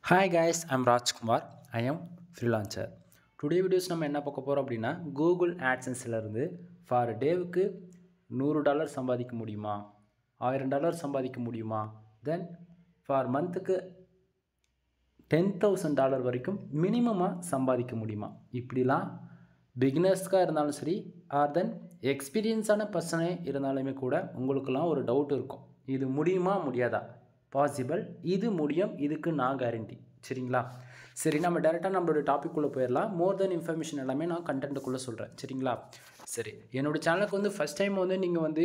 hi guys I'm Rajkumar I am freelancer today videos நம்ம என்ன பார்க்க போகிறோம் அப்படின்னா கூகுள் ஆட்சன்ஸ்லேருந்து ஃபார் டேவுக்கு நூறு டாலர் சம்பாதிக்க முடியுமா ஆயிரம் டாலர் சம்பாதிக்க முடியுமா தென் ஃபார் மந்த்துக்கு டென் தௌசண்ட் டாலர் வரைக்கும் மினிமமாக சம்பாதிக்க முடியுமா இப்படிலாம் பிகினர்ஸ்க்காக இருந்தாலும் சரி ஆர் தென் எக்ஸ்பீரியன்ஸான பர்சனே இருந்தாலுமே கூட உங்களுக்கெல்லாம் ஒரு டவுட் இருக்கும் இது முடியுமா முடியாதா பாசிபிள் இது முடியும் இதுக்கு நான் கேரண்டி சரிங்களா சரி நம்ம டேரெக்டாக நம்மளோட டாபிக்குள்ளே போயிடலாம் மோர் தென் இன்ஃபர்மேஷன் எல்லாமே நான் கண்டென்ட்டுக்குள்ளே சொல்கிறேன் சரிங்களா சரி என்னோடய சேனலுக்கு வந்து ஃபஸ்ட் டைம் வந்து நீங்கள் வந்து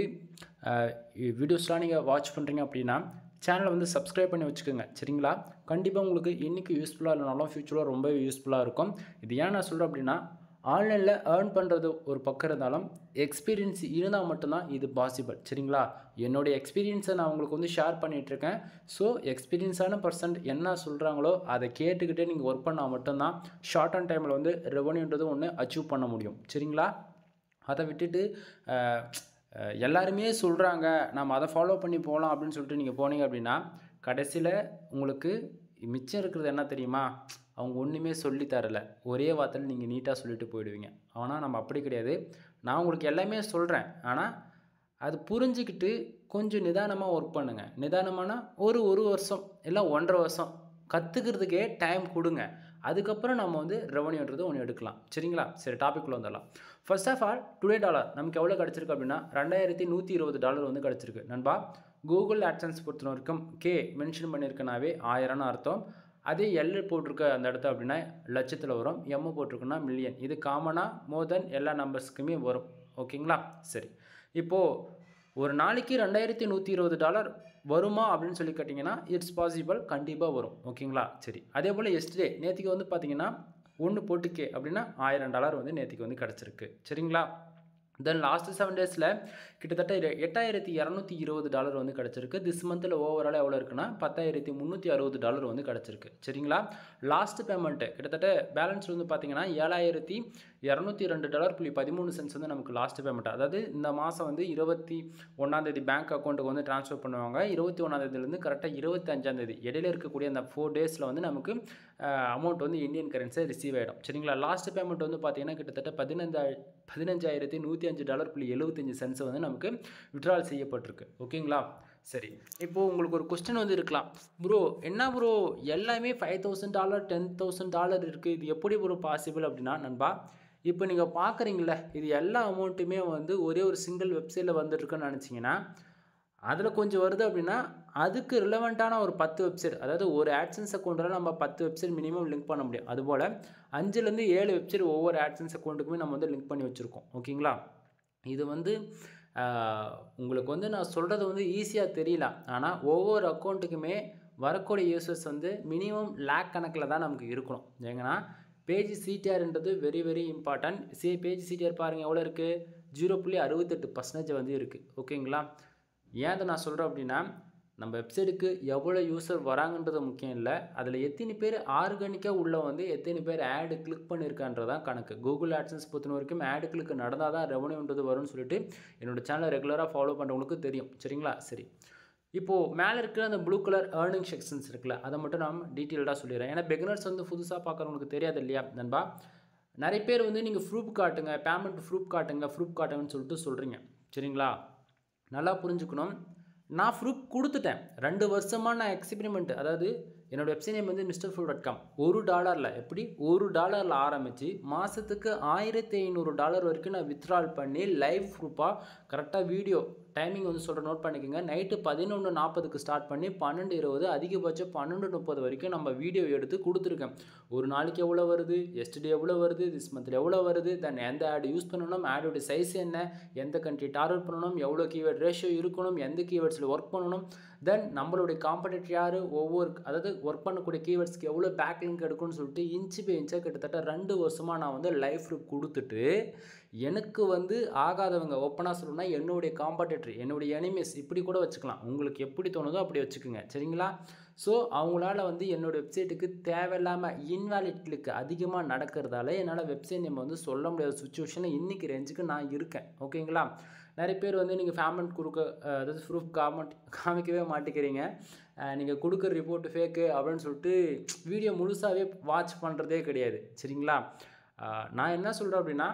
வீடியோஸ்லாம் நீங்கள் வாட்ச் பண்ணுறீங்க அப்படின்னா சேனலை வந்து சப்ஸ்கிரைப் பண்ணி வச்சுக்கோங்க சரிங்களா கண்டிப்பாக உங்களுக்கு இன்றைக்கி யூஸ்ஃபுல்லாக இல்லைனாலும் ஃப்யூச்சரில் ரொம்ப யூஸ்ஃபுல்லாக இருக்கும் இது ஏன் நான் சொல்கிறேன் அப்படின்னா ஆன்லைனில் ஏர்ன் பண்ணுறது ஒரு பக்கம் இருந்தாலும் எக்ஸ்பீரியன்ஸ் இருந்தால் மட்டும்தான் இது பாசிபிள் சரிங்களா என்னுடைய எக்ஸ்பீரியன்ஸை நான் உங்களுக்கு வந்து ஷேர் பண்ணிகிட்ருக்கேன் ஸோ எக்ஸ்பீரியன்ஸான பர்சன்ட் என்ன சொல்கிறாங்களோ அதை கேட்டுக்கிட்டே நீங்கள் ஒர்க் பண்ணால் மட்டும்தான் ஷார்ட் அண்ட் டைமில் வந்து ரெவன்யூன்றது ஒன்று அச்சீவ் பண்ண முடியும் சரிங்களா அதை விட்டுட்டு அஹ், அஹ், எல்லாருமே சொல்கிறாங்க நம்ம அதை ஃபாலோ பண்ணி போகலாம் அப்படின்னு சொல்லிட்டு நீங்கள் போனீங்க அப்படின்னா கடைசியில் உங்களுக்கு மிச்சம் இருக்கிறது என்ன தெரியுமா அவங்க ஒன்றுமே சொல்லி தரல ஒரே வார்த்தையில் நீங்கள் நீட்டாக சொல்லிட்டு போயிடுவீங்க ஆனால் நம்ம அப்படி கிடையாது நான் உங்களுக்கு எல்லாமே சொல்கிறேன் ஆனால் அது புரிஞ்சுக்கிட்டு கொஞ்சம் நிதானமாக ஒர்க் பண்ணுங்கள் நிதானமானா ஒரு ஒரு வருஷம் இல்லை ஒன்றரை வருஷம் கற்றுக்கிறதுக்கே டைம் கொடுங்க அதுக்கப்புறம் நம்ம வந்து ரெவன்யூன்றது ஒன்று எடுக்கலாம் சரிங்களா சரி டாபிக்குள்ளே வந்துடலாம் first of all today dollar நமக்கு எவ்வளோ கிடச்சிருக்கு அப்படின்னா ரெண்டாயிரத்தி நூற்றி இருபது டாலர் வந்து கிடச்சிருக்கு நண்பா கூகுள் ஆட்சன்ஸ் பொறுத்த வரைக்கும் கே மென்ஷன் பண்ணியிருக்கனாவே ஆயிரம்னு அர்த்தம் அதே எல் போட்டிருக்க அந்த இடத்த அப்படின்னா லட்சத்தில் வரும் எம் போட்டிருக்குன்னா மில்லியன் இது காமனாக மோர் தென் எல்லா நம்பர்ஸ்க்குமே வரும் ஓகேங்களா சரி இப்போது ஒரு நாளைக்கு ரெண்டாயிரத்தி நூற்றி இருபது டாலர் வருமா அப்படின்னு சொல்லி கேட்டிங்கன்னா இட்ஸ் பாசிபிள் கண்டிப்பாக வரும் ஓகேங்களா சரி அதே போல் எஸ்டே நேற்றுக்கு வந்து பார்த்தீங்கன்னா ஒன்று போட்டுக்கே அப்படின்னா ஆயிரம் டாலர் வந்து நேற்றுக்கு வந்து கிடச்சிருக்கு சரிங்களா தென் லாஸ்ட் செவன் டேஸில் கிட்டத்தட்ட இரு- எட்டாயிரத்தி இரநூத்தி இருபது டாலர் வந்து கிடச்சிருக்கு திஸ் மந்தில் ஓவராலாக எவ்வளோ இருக்குன்னா பத்தாயிரத்தி முந்நூற்றி அறுபது டாலர் வந்து கிடச்சிருக்கு சரிங்களா லாஸ்ட் பேமெண்ட்டு கிட்டத்தட்ட பேலன்ஸ் வந்து பார்த்தீங்கன்னா ஏழாயிரத்தி இரநூத்தி ரெண்டு டாலர் புள்ளி பதிமூணு சென்ஸ் வந்து நமக்கு லாஸ்ட் பேமெண்ட் அதாவது இந்த மாதம் வந்து இருபத்தி ஒன்றாந்தேதி பேங்க் அக்கௌண்ட்டுக்கு வந்து ட்ரான்ஸ்ஃபர் பண்ணுவாங்க இருபத்தி ஒன்றாந்தேதிலேருந்து கரெக்டாக இருபத்தி அஞ்சாந்தேதி இடையில இருக்கக்கூடிய அந்த ஃபோர் டேஸில் வந்து நமக்கு அமௌண்ட் வந்து இந்தியன் கரன்சியை ரிசீவ் ஆகிடும் சரிங்களா லாஸ்ட் பேமெண்ட் வந்து பார்த்தீங்கன்னா கிட்டத்தட்ட பதினஞ்சாய் பதினஞ்சாயிரத்தி நூற்றி அஞ்சு டாலர் புள்ளி எழுபத்தஞ்சு சென்ஸ் வந்து நமக்கு விட்ரால் செய்யப்பட்டிருக்கு ஓகேங்களா சரி இப்போது உங்களுக்கு ஒரு கொஸ்டின் வந்து இருக்கலாம் ப்ரோ என்ன ப்ரோ எல்லாமே five thousand dollar ten thousand dollar இருக்குது இது எப்படி ப்ரோ பாசிபிள் அப்படின்னா நண்பா இப்போ நீங்கள் பார்க்குறீங்களே இது எல்லா அமௌண்ட்டுமே வந்து ஒரே ஒரு சிங்கிள் வெப்சைட்டில் வந்துட்டுருக்குன்னு நினச்சிங்கன்னா அதில் கொஞ்சம் வருது அப்படின்னா அதுக்கு ரிலவெண்ட்டான ஒரு பத்து வெப்சைட் அதாவது ஒரு ஆட்சன்ஸ் அக்கௌண்ட்டில் நம்ம பத்து வெப்சைட் மினிமம் லிங்க் பண்ண முடியும் அதுபோல் அஞ்சுலேருந்து ஏழு வெப்சைட் ஒவ்வொரு ஆட்சன்ஸ் அக்கௌண்ட்டுக்குமே நம்ம வந்து லிங்க் பண்ணி வச்சுருக்கோம் ஓகேங்களா இது வந்து ஆஹ், உங்களுக்கு வந்து நான் சொல்கிறது வந்து ஈஸியாக தெரியல ஆனால் ஒவ்வொரு அக்கௌண்ட்டுக்குமே வரக்கூடிய யூசர்ஸ் வந்து மினிமம் லேக் கணக்கில் தான் நமக்கு இருக்கணும் ஏங்கன்னா பேஜ் சிடிஆர்ன்றது very very important see page CTR பாருங்கள் எவ்வளோ இருக்குது ஜீரோ புள்ளி அறுபத்தெட்டு பர்சன்டேஜ் வந்து இருக்குது ஓகேங்களா ஏன் அதை நான் சொல்கிறேன் அப்படின்னா நம்ம வெப்சைட்டுக்கு எவ்வளோ யூசர் வராங்கன்றது முக்கியம் இல்லை அதில் எத்தனை பேர் ஆர்கானிக்காக உள்ள வந்து எத்தனை பேர் ஆடு கிளிக் பண்ணியிருக்கான்றதான் கணக்கு கூகுள் ஆட்சன்ஸ் பொறுத்த வரைக்கும் ஆடு கிளிக் நடந்தால் தான் ரெவன்யூன்றது வரும்னு சொல்லிட்டு என்னோட சேனலை ரெகுலராக ஃபாலோ பண்ணுறவங்களுக்கு தெரியும் சரிங்களா சரி இப்போது மேலே இருக்கிற அந்த ப்ளூ கலர் ஏர்னிங் செக்ஷன்ஸ் இருக்குல்ல அதை மட்டும் நான் டீட்டெயில்டாக சொல்லிடுறேன் ஏன்னா பெகினர்ஸ் வந்து புதுசாக பார்க்குறவங்களுக்கு தெரியாது இல்லையா நண்பா நிறைய பேர் வந்து நீங்கள் ப்ரூஃப் காட்டுங்க பேமெண்ட் ப்ரூஃப் காட்டுங்க ப்ரூஃப் காட்டுங்கன்னு சொல்லிட்டு சொல்கிறீங்க சரிங்களா நல்லா புரிஞ்சுக்கணும் நான் ப்ரூஃப் கொடுத்துட்டேன் ரெண்டு வருஷமாக நான் எக்ஸ்பெரிமெண்ட் அதாவது என்னோட வெப்சைட் நேம் வந்து மிஸ்டர் ஃபுல் டாட் காம் ஒரு டாலரில் எப்படி ஒரு டாலரில் ஆரம்பித்து மாதத்துக்கு ஆயிரத்தி ஐநூறு டாலர் வரைக்கும் நான் வித்ட்ரால் பண்ணி லைவ் ப்ரூஃபாக கரெக்டாக வீடியோ டைமிங் வந்து சொல்கிற நோட் பண்ணிக்கோங்க நைட்டு பதினொன்று நாற்பதுக்கு ஸ்டார்ட் பண்ணி பன்னெண்டு இருபது அதிகபட்சம் பன்னெண்டு முப்பது வரைக்கும் நம்ம வீடியோ எடுத்து கொடுத்துருக்கேன் ஒரு நாளைக்கு எவ்வளோ வருது எஸ்டே எவ்வளோ வருது திஸ் மந்தில் எவ்வளோ வருது தென் எந்த ஆட் யூஸ் பண்ணணும் ஆடோட சைஸ் என்ன எந்த கண்ட்ரி டார்கெட் பண்ணணும் எவ்வளோ கீவேர்ட் ரேஷியோ இருக்கணும் எந்த கீவேர்ட்ஸில் ஒர்க் பண்ணணும் தென் நம்மளுடைய காம்படேட்டர் யார் ஒவ்வொரு அதாவது ஒர்க் பண்ணக்கூடிய கீவேர்ட்ஸ்க்கு எவ்வளோ பேக் லிங்க் எடுக்கணும்னு சொல்லிட்டு இன்ச்சு பை இன்ச்சாக கிட்டத்தட்ட ரெண்டு வருஷமாக நான் வந்து லைஃப் ப்ரூஃப் கொடுத்துட்டு எனக்கு வந்து ஆகாதவங்க ஓப்பனாக சொல்லணும்னா என்னுடைய காம்படேட்டர் என்னுடைய எனிமீஸ் இப்படி கூட வச்சுக்கலாம் உங்களுக்கு எப்படி தோணுதோ அப்படி வச்சுக்கோங்க சரிங்களா ஸோ அவங்களால வந்து என்னோடய வெப்சைட்டுக்கு தேவையில்லாமல் இன்வாலிட் கிளிக் அதிகமாக நடக்கிறதால என்னால் வெப்சைட் நேம் வந்து சொல்ல முடியாத சுச்சுவேஷனில் இன்றைக்கி ரேஞ்சுக்கு நான் இருக்கேன் ஓகேங்களா நிறைய பேர் வந்து நீங்கள் ஃபேமெண்ட் கொடுக்க அஹ், அதாவது ப்ரூஃப் காமெண்ட் காமிக்கவே மாட்டேங்கிறீங்க நீங்கள் கொடுக்குற ரிப்போர்ட் ஃபேக்கு அப்படின்னு சொல்லிட்டு வீடியோ முழுசாகவே வாட்ச் பண்ணுறதே கிடையாது சரிங்களா அஹ் நான் என்ன சொல்கிறேன் அப்படின்னா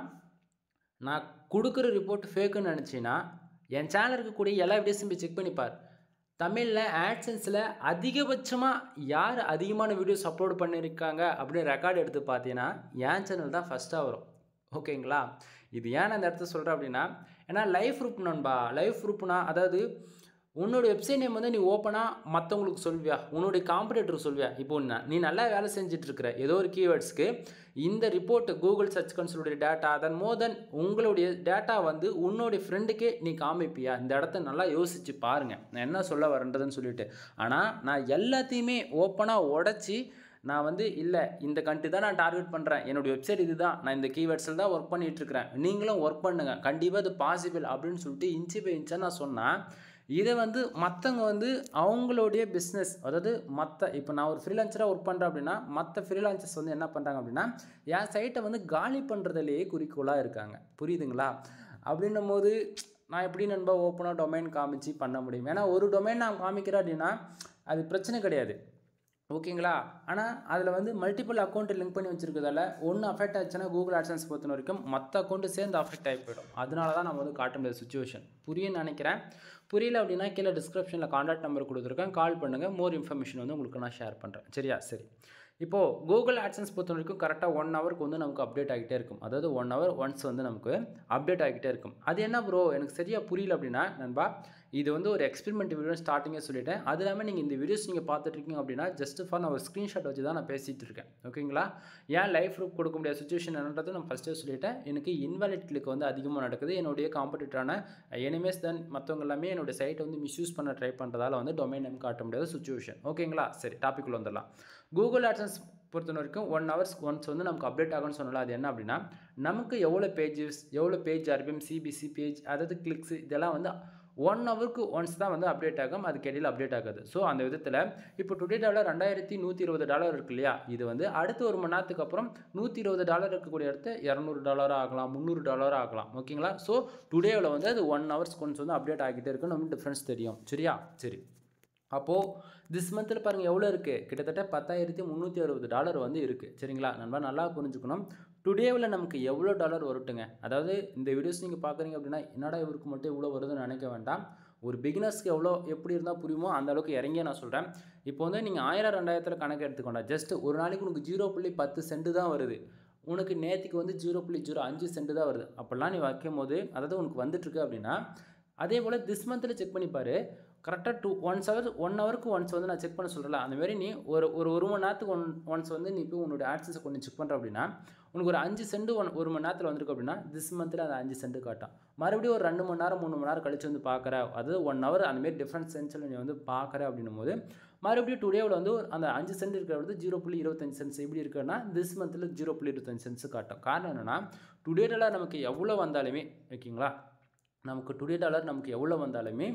நான் கொடுக்குற ரிப்போர்ட் ஃபேக்குன்னு நினச்சின்னா என் சேனல் இருக்கக்கூடிய எல்லா வீடியோஸும் போய் செக் பண்ணிப்பார் தமிழில் ஆட்சன்ஸில் அதிகபட்சமாக யார் அதிகமான வீடியோஸ் அப்லோட் பண்ணியிருக்காங்க அப்படின்னு ரெக்கார்டு எடுத்து பார்த்தீங்கன்னா என் சேனல் தான் ஃபஸ்ட்டாக வரும் ஓகேங்களா இது ஏன் நான் இந்த இடத்த சொல்கிறேன் அப்படின்னா ஏன்னா லைஃப் ப்ரூப் நண்பா லைஃப் ப்ரூப்னா அதாவது உன்னோட வெப்சைட் நேம் வந்து நீ ஓப்பனாக மற்றவங்களுக்கு சொல்வியா உன்னுடைய காம்படேட்டருக்கு சொல்வியா இப்போ நான் நீ நல்லா வேலை செஞ்சுட்டு இருக்கிற ஏதோ ஒரு கீவேர்ட்ஸ்க்கு இந்த ரிப்போர்ட் கூகுள் சர்ச் கன்சோலுடைய டேட்டா அதன் மோர் தென் உங்களுடைய டேட்டா வந்து உன்னுடைய ஃப்ரெண்டுக்கே நீ காமிப்பியா இந்த இடத்த நல்லா யோசிச்சு பாருங்கள் நான் என்ன சொல்ல வரேன்றதுன்னு சொல்லிட்டு ஆனால் நான் எல்லாத்தையுமே ஓப்பனாக உடச்சி நான் வந்து இல்லை இந்த கண்ட்ரி தான் நான் டார்கெட் பண்ணுறேன் என்னுடைய வெப்சைட் இது தான் நான் இந்த கீவேர்ட்ஸில் தான் ஒர்க் பண்ணிகிட்டு இருக்கிறேன் நீங்களும் ஒர்க் பண்ணுங்கள் கண்டிப்பாக இது பாசிபிள் அப்படின்னு சொல்லிட்டு இன்ச்சு பை இன்ச்சாக நான் சொன்னேன் இதை வந்து மற்றவங்க வந்து அவங்களுடைய பிஸ்னஸ் அதாவது மற்ற இப்போ நான் ஒரு ஃப்ரீலான்சராக ஒர்க் பண்ணுறேன் அப்படின்னா மற்ற ஃப்ரீலான்சர்ஸ் வந்து என்ன பண்ணுறாங்க அப்படின்னா என் சைட்டை வந்து காலி பண்ணுறதுலேயே குறிக்கோளாக இருக்காங்க புரியுதுங்களா அப்படின்னும் போது நான் எப்படி நண்பா ஓப்பனாக டொமைன் காமிச்சு பண்ண முடியும் ஏன்னா ஒரு டொமைன் நான் காமிக்கிறேன் அப்படின்னா அது பிரச்சனை கிடையாது ஓகேங்களா ஆனால் அதில் வந்து மல்டிபிள் அக்கௌண்ட்டு லிங்க் பண்ணி வச்சிருக்கிறதால ஒன்று அஃபெக்ட் ஆச்சுன்னா கூகுள் ஆட்சன்ஸ் பொறுத்த வரைக்கும் மற்ற அக்கௌண்ட்டு சேர்ந்து அஃபெக்ட் ஆகி போயிடும் அதனால தான் நம்ம வந்து காட்ட முடியாத சுச்சுவேஷன் புரியும்னு நினைக்கிறேன் புரியல அப்படின்னா கீழே டிஸ்கிரிப்ஷனில் காண்டாக்ட் நம்பர் கொடுத்துருக்கேன் கால் பண்ணுங்கள் மோர் இன்ஃபர்மேஷன் வந்து உங்களுக்கு நான் ஷேர் பண்ணுறேன் சரியா சரி இப்போது கூகுள் ஆட்சன்ஸ் பொறுத்த வரைக்கும் கரெக்டாக ஒன் ஹவருக்கு வந்து நமக்கு அப்டேட் ஆகிட்டே இருக்கும் அதாவது ஒன் ஹவர் ஒன்ஸ் வந்து நமக்கு அப்டேட் ஆகிட்டே இருக்கும் அது என்ன ப்ரோ எனக்கு சரியாக புரியல அப்படின்னா நண்பா இது வந்து ஒரு எக்ஸ்பெரிமெண்ட் வீடியோ ஸ்டார்டிங்கே சொல்லிட்டேன் அது இல்லாமல் நீங்கள் இந்த வீடியோஸ் நீங்கள் பார்த்துட்டு இருக்கீங்க அப்படின்னா ஜஸ்ட் ஃபார் நான் ஒரு ஸ்க்ரீன்ஷாட் வச்சு தான் நான் பேசிகிட்டு இருக்கேன் ஓகேங்களா ஏன் லைஃப் ப்ரூப் கொடுக்க முடியாத சுச்சுவேஷன் என்னன்றது நான் ஃபஸ்ட்டே சொல்லிட்டேன் எனக்கு இன்வாலிட் கிளிக் வந்து அதிகமாக நடக்குது என்னுடைய காம்படிட்டரான எனிமேஸ் தென் மற்றவங்க எல்லாமே என்னுடைய சைட்டை வந்து மிஸ்யூஸ் பண்ண ட்ரை பண்ணுறதால வந்து டொமைன் நேம் காட்ட முடியாத சுச்சுவேஷன் ஓகேங்களா சரி டாபிக் வந்துடலாம் கூகுள் ஆட்சன்ஸ் பொறுத்த வரைக்கும் ஒன் ஹவர்ஸ் ஒன்ஸ் வந்து நமக்கு அப்டேட் ஆகும்னு சொன்னால அது என்ன அப்படின்னா நமக்கு எவ்வளோ பேஜஸ் எவ்வளோ பேஜ் ஆர்பிஎம் சிபிசி பேஜ் அதாவது கிளிக்ஸ் இதெல்லாம் வந்து ஒன் ஹவருக்கு ஒன்ஸ் தான் வந்து அப்டேட் ஆகும் அதுக்கு இடையில் அப்டேட் ஆகாது ஸோ அந்த விதத்தில் இப்போ டுடே டாலர் ரெண்டாயிரத்தி நூற்றி இருபது டாலர் இருக்கு இல்லையா இது வந்து அடுத்த ஒரு மணி நேரத்துக்கு அப்புறம் நூற்றி இருபது டாலர் இருக்கக்கூடிய இடத்த இரநூறு டாலராக ஆகலாம் முந்நூறு டாலராக ஆகலாம் ஓகேங்களா ஸோ டுடேவில் வந்து அது ஒன் ஹவர்ஸ் ஒன்ஸ் வந்து அப்டேட் ஆகிட்டே இருக்கும் நமக்கு டிஃப்ரென்ஸ் தெரியும் சரியா சரி அப்போது திஸ் மந்தில் பாருங்கள் எவ்வளோ இருக்குது கிட்டத்தட்ட பத்தாயிரத்தி முந்நூற்றி அறுபது டாலர் வந்து இருக்குது சரிங்களா நண்பா நல்லா புரிஞ்சுக்கணும் டுடேவில் நமக்கு எவ்வளோ டாலர் வரட்டுங்க அதாவது இந்த வீடியோஸ் நீங்கள் பார்க்குறீங்க அப்படின்னா என்னடா இவருக்கு மட்டும் இவ்வளோ வருதுன்னு நினைக்க வேண்டாம் ஒரு பிகினர்ஸ்க்கு எவ்வளோ எப்படி இருந்தால் புரியுமோ அந்த அளவுக்கு இறங்கியே நான் சொல்கிறேன் இப்போ வந்து நீங்கள் ஆயிரம் ரெண்டாயிரத்தில் கணக்கு எடுத்துக்கொண்டா ஜஸ்ட் ஒரு நாளைக்கு உனக்கு ஜீரோ புள்ளி பத்து சென்ட் தான் வருது உனக்கு நேற்றுக்கு வந்து ஜீரோ புள்ளி ஜீரோ அஞ்சு சென்ட் தான் வருது அப்போல்லாம் நீ வைக்கும் போது அதாவது உனக்கு வந்துட்டுருக்கு அப்படின்னா அதே போல் திஸ் மந்தில் செக் பண்ணிப்பார் கரெக்டாக டூ ஒன்ஸ் ஹவர் ஒன் ஹவருக்கு ஒன்ஸ் வந்து நான் செக் பண்ண சொல்கிறல அந்தமாரி நீ ஒரு ஒரு ஒரு மணி நேரத்துக்கு ஒன் ஒன்ஸ் வந்து நீ போய் உன்னோட ஆட்ஸஸை கொஞ்சம் செக் பண்ணுற அப்படின்னா உனக்கு ஒரு அஞ்சு சென்ட் ஒன் ஒரு மணி நேரத்தில் வந்திருக்கு அப்படின்னா திஸ் மந்தில் அந்த அஞ்சு சென்ட் காட்டும் மறுபடியும் ஒரு ரெண்டு மணி நேரம் மூணு மணி நேரம் கழிச்சு வந்து பார்க்குற அதாவது ஒன் ஹவர் அந்தமாரி டிஃப்ரெண்ட் சென்ஸில் நீ வந்து பார்க்குற அப்படின்னும் போது மறுபடியும் டுடேவில் வந்து அந்த அஞ்சு சென்ட் இருக்கிற வந்து ஜீரோ புள்ளி இருபத்தஞ்சு சென்ஸ் எப்படி இருக்குன்னா திஸ் மந்தில் ஜீரோ புள்ளி இருபத்தஞ்சு சென்ஸ் காட்டும் காரணம் என்னென்னா டுடே டாலர் நமக்கு எவ்வளோ வந்தாலுமே ஓகேங்களா நமக்கு டுடே டாலர் நமக்கு எவ்வளோ வந்தாலுமே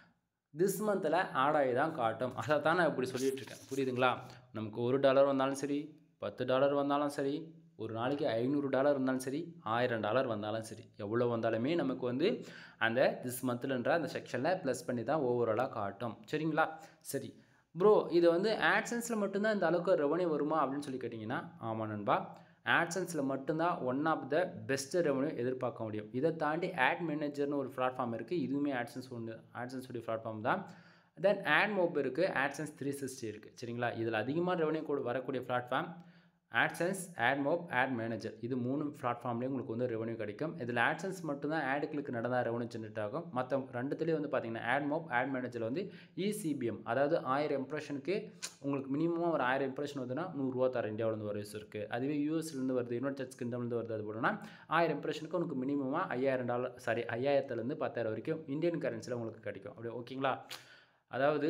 திஸ் மந்தில் ஆட் ஆகி தான் காட்டும் அதை தான் நான் இப்படி சொல்லிட்டு இருக்கேன் புரியுதுங்களா நமக்கு ஒரு டாலர் வந்தாலும் சரி பத்து டாலர் வந்தாலும் சரி ஒரு நாளைக்கு ஐநூறு டாலர் வந்தாலும் சரி ஆயிரம் டாலர் வந்தாலும் சரி எவ்வளோ வந்தாலுமே நமக்கு வந்து அந்த திஸ் மந்த்லன்ற அந்த செக்ஷனில் ப்ளஸ் பண்ணி தான் ஓவராலாக காட்டும் சரிங்களா சரி ப்ரோ இது வந்து ஆட்சன்ஸில் மட்டும்தான் இந்த அளவுக்கு ரெவன்யூ வருமா அப்படின்னு சொல்லி கேட்டிங்கன்னா ஆமாம் நண்பா ஆட்சன்ஸில் மட்டும்தான் one of the best revenue எதிர்பார்க்க முடியும் இதை தாண்டி ஆட் மேனேஜர்னு ஒரு பிளாட்ஃபார்ம் இருக்குது இதுவுமே ஆட்சன்ஸ் ஒன்று ஆட்சன்ஸ் உடைய பிளாட்ஃபார்ம் தான் தென் ஆட் மோப் இருக்குது ஆட்சன்ஸ் த்ரீ சிக்ஸ்டி இருக்குது சரிங்களா இதில் அதிகமாக ரெவன்யூ கூட வரக்கூடிய platform AdSense AdMob ad manager இது மூணு பிளாட்ஃபார்ம்லேயும் உங்களுக்கு வந்து ரெவன்யூ கிடைக்கும் இதில் ஆட்சன்ஸ் மட்டும்தான் ஆட் கிளிக் நடந்தால் ரெவன்யூ ஜென்ரேட் ஆகும் மற்ற ரெண்டுத்துலேயும் வந்து பார்த்தீங்கன்னா ஆட் மோப் ஆட் மேனேஜரில் வந்து இசிபிஎம் அதாவது ஆயிரம் இம்ப்ரெஷனுக்கு உங்களுக்கு மினிமம் ஒரு ஆயிரம் இம்ப்ரெஷன் வருதுன்னா நூறுரூவா தர இந்தியாவிலேருந்து ஒரு யூஸ் இருக்குது அதுவே யூஎஸ்லேருந்து வருது யுனைடெட் கிங்டம்லேருந்து வருது அது போலனா ஆயிரம் இம்ப்ரெஷனுக்கு உங்களுக்கு மினிமமாக ஐயாயிரம் டாலர் சாரி ஐயாயிரத்துலேருந்து பத்தாயிரம் வரைக்கும் இந்தியன் கரன்சியில் உங்களுக்கு கிடைக்கும் அப்படி ஓகேங்களா அதாவது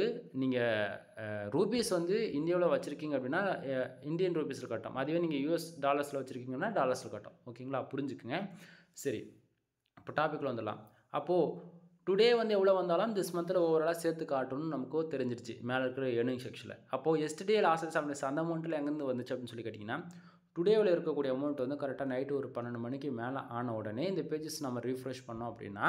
நீங்கள் ரூபீஸ் வந்து இந்தியாவில் வச்சுருக்கீங்க அப்படின்னா அஹ், இந்தியன் ரூபீஸில் கட்டும் அதுவே நீங்கள் யூஎஸ் டாலர்ஸில் வச்சுருக்கீங்கன்னா டாலர்ஸில் கட்டும் ஓகேங்களா புரிஞ்சுக்குங்க சரி இப்போ டாப்பிக்கில் வந்துடலாம் அப்போது டுடே வந்து எவ்வளோ வந்தாலும் திஸ் மந்தில் ஓவராலாக சேர்த்து காட்டணும்னு நமக்கு தெரிஞ்சிருச்சு மேலே இருக்கிற ஏர்னிங் செக்ஷனில் அப்போது எஸ்டே லாஸ்ட் செவன்டேஸ் அந்த அமௌண்ட்டில் எங்கேருந்து வந்துச்சு அப்படின்னு சொல்லி கேட்டிங்கன்னா டுடேவில் இருக்கக்கூடிய அமௌண்ட் வந்து கரெக்டாக நைட்டு ஒரு பன்னெண்டு மணிக்கு மேலே ஆன உடனே இந்த பேஜஸ் நம்ம ரீஃப்ரெஷ் பண்ணோம் அப்படின்னா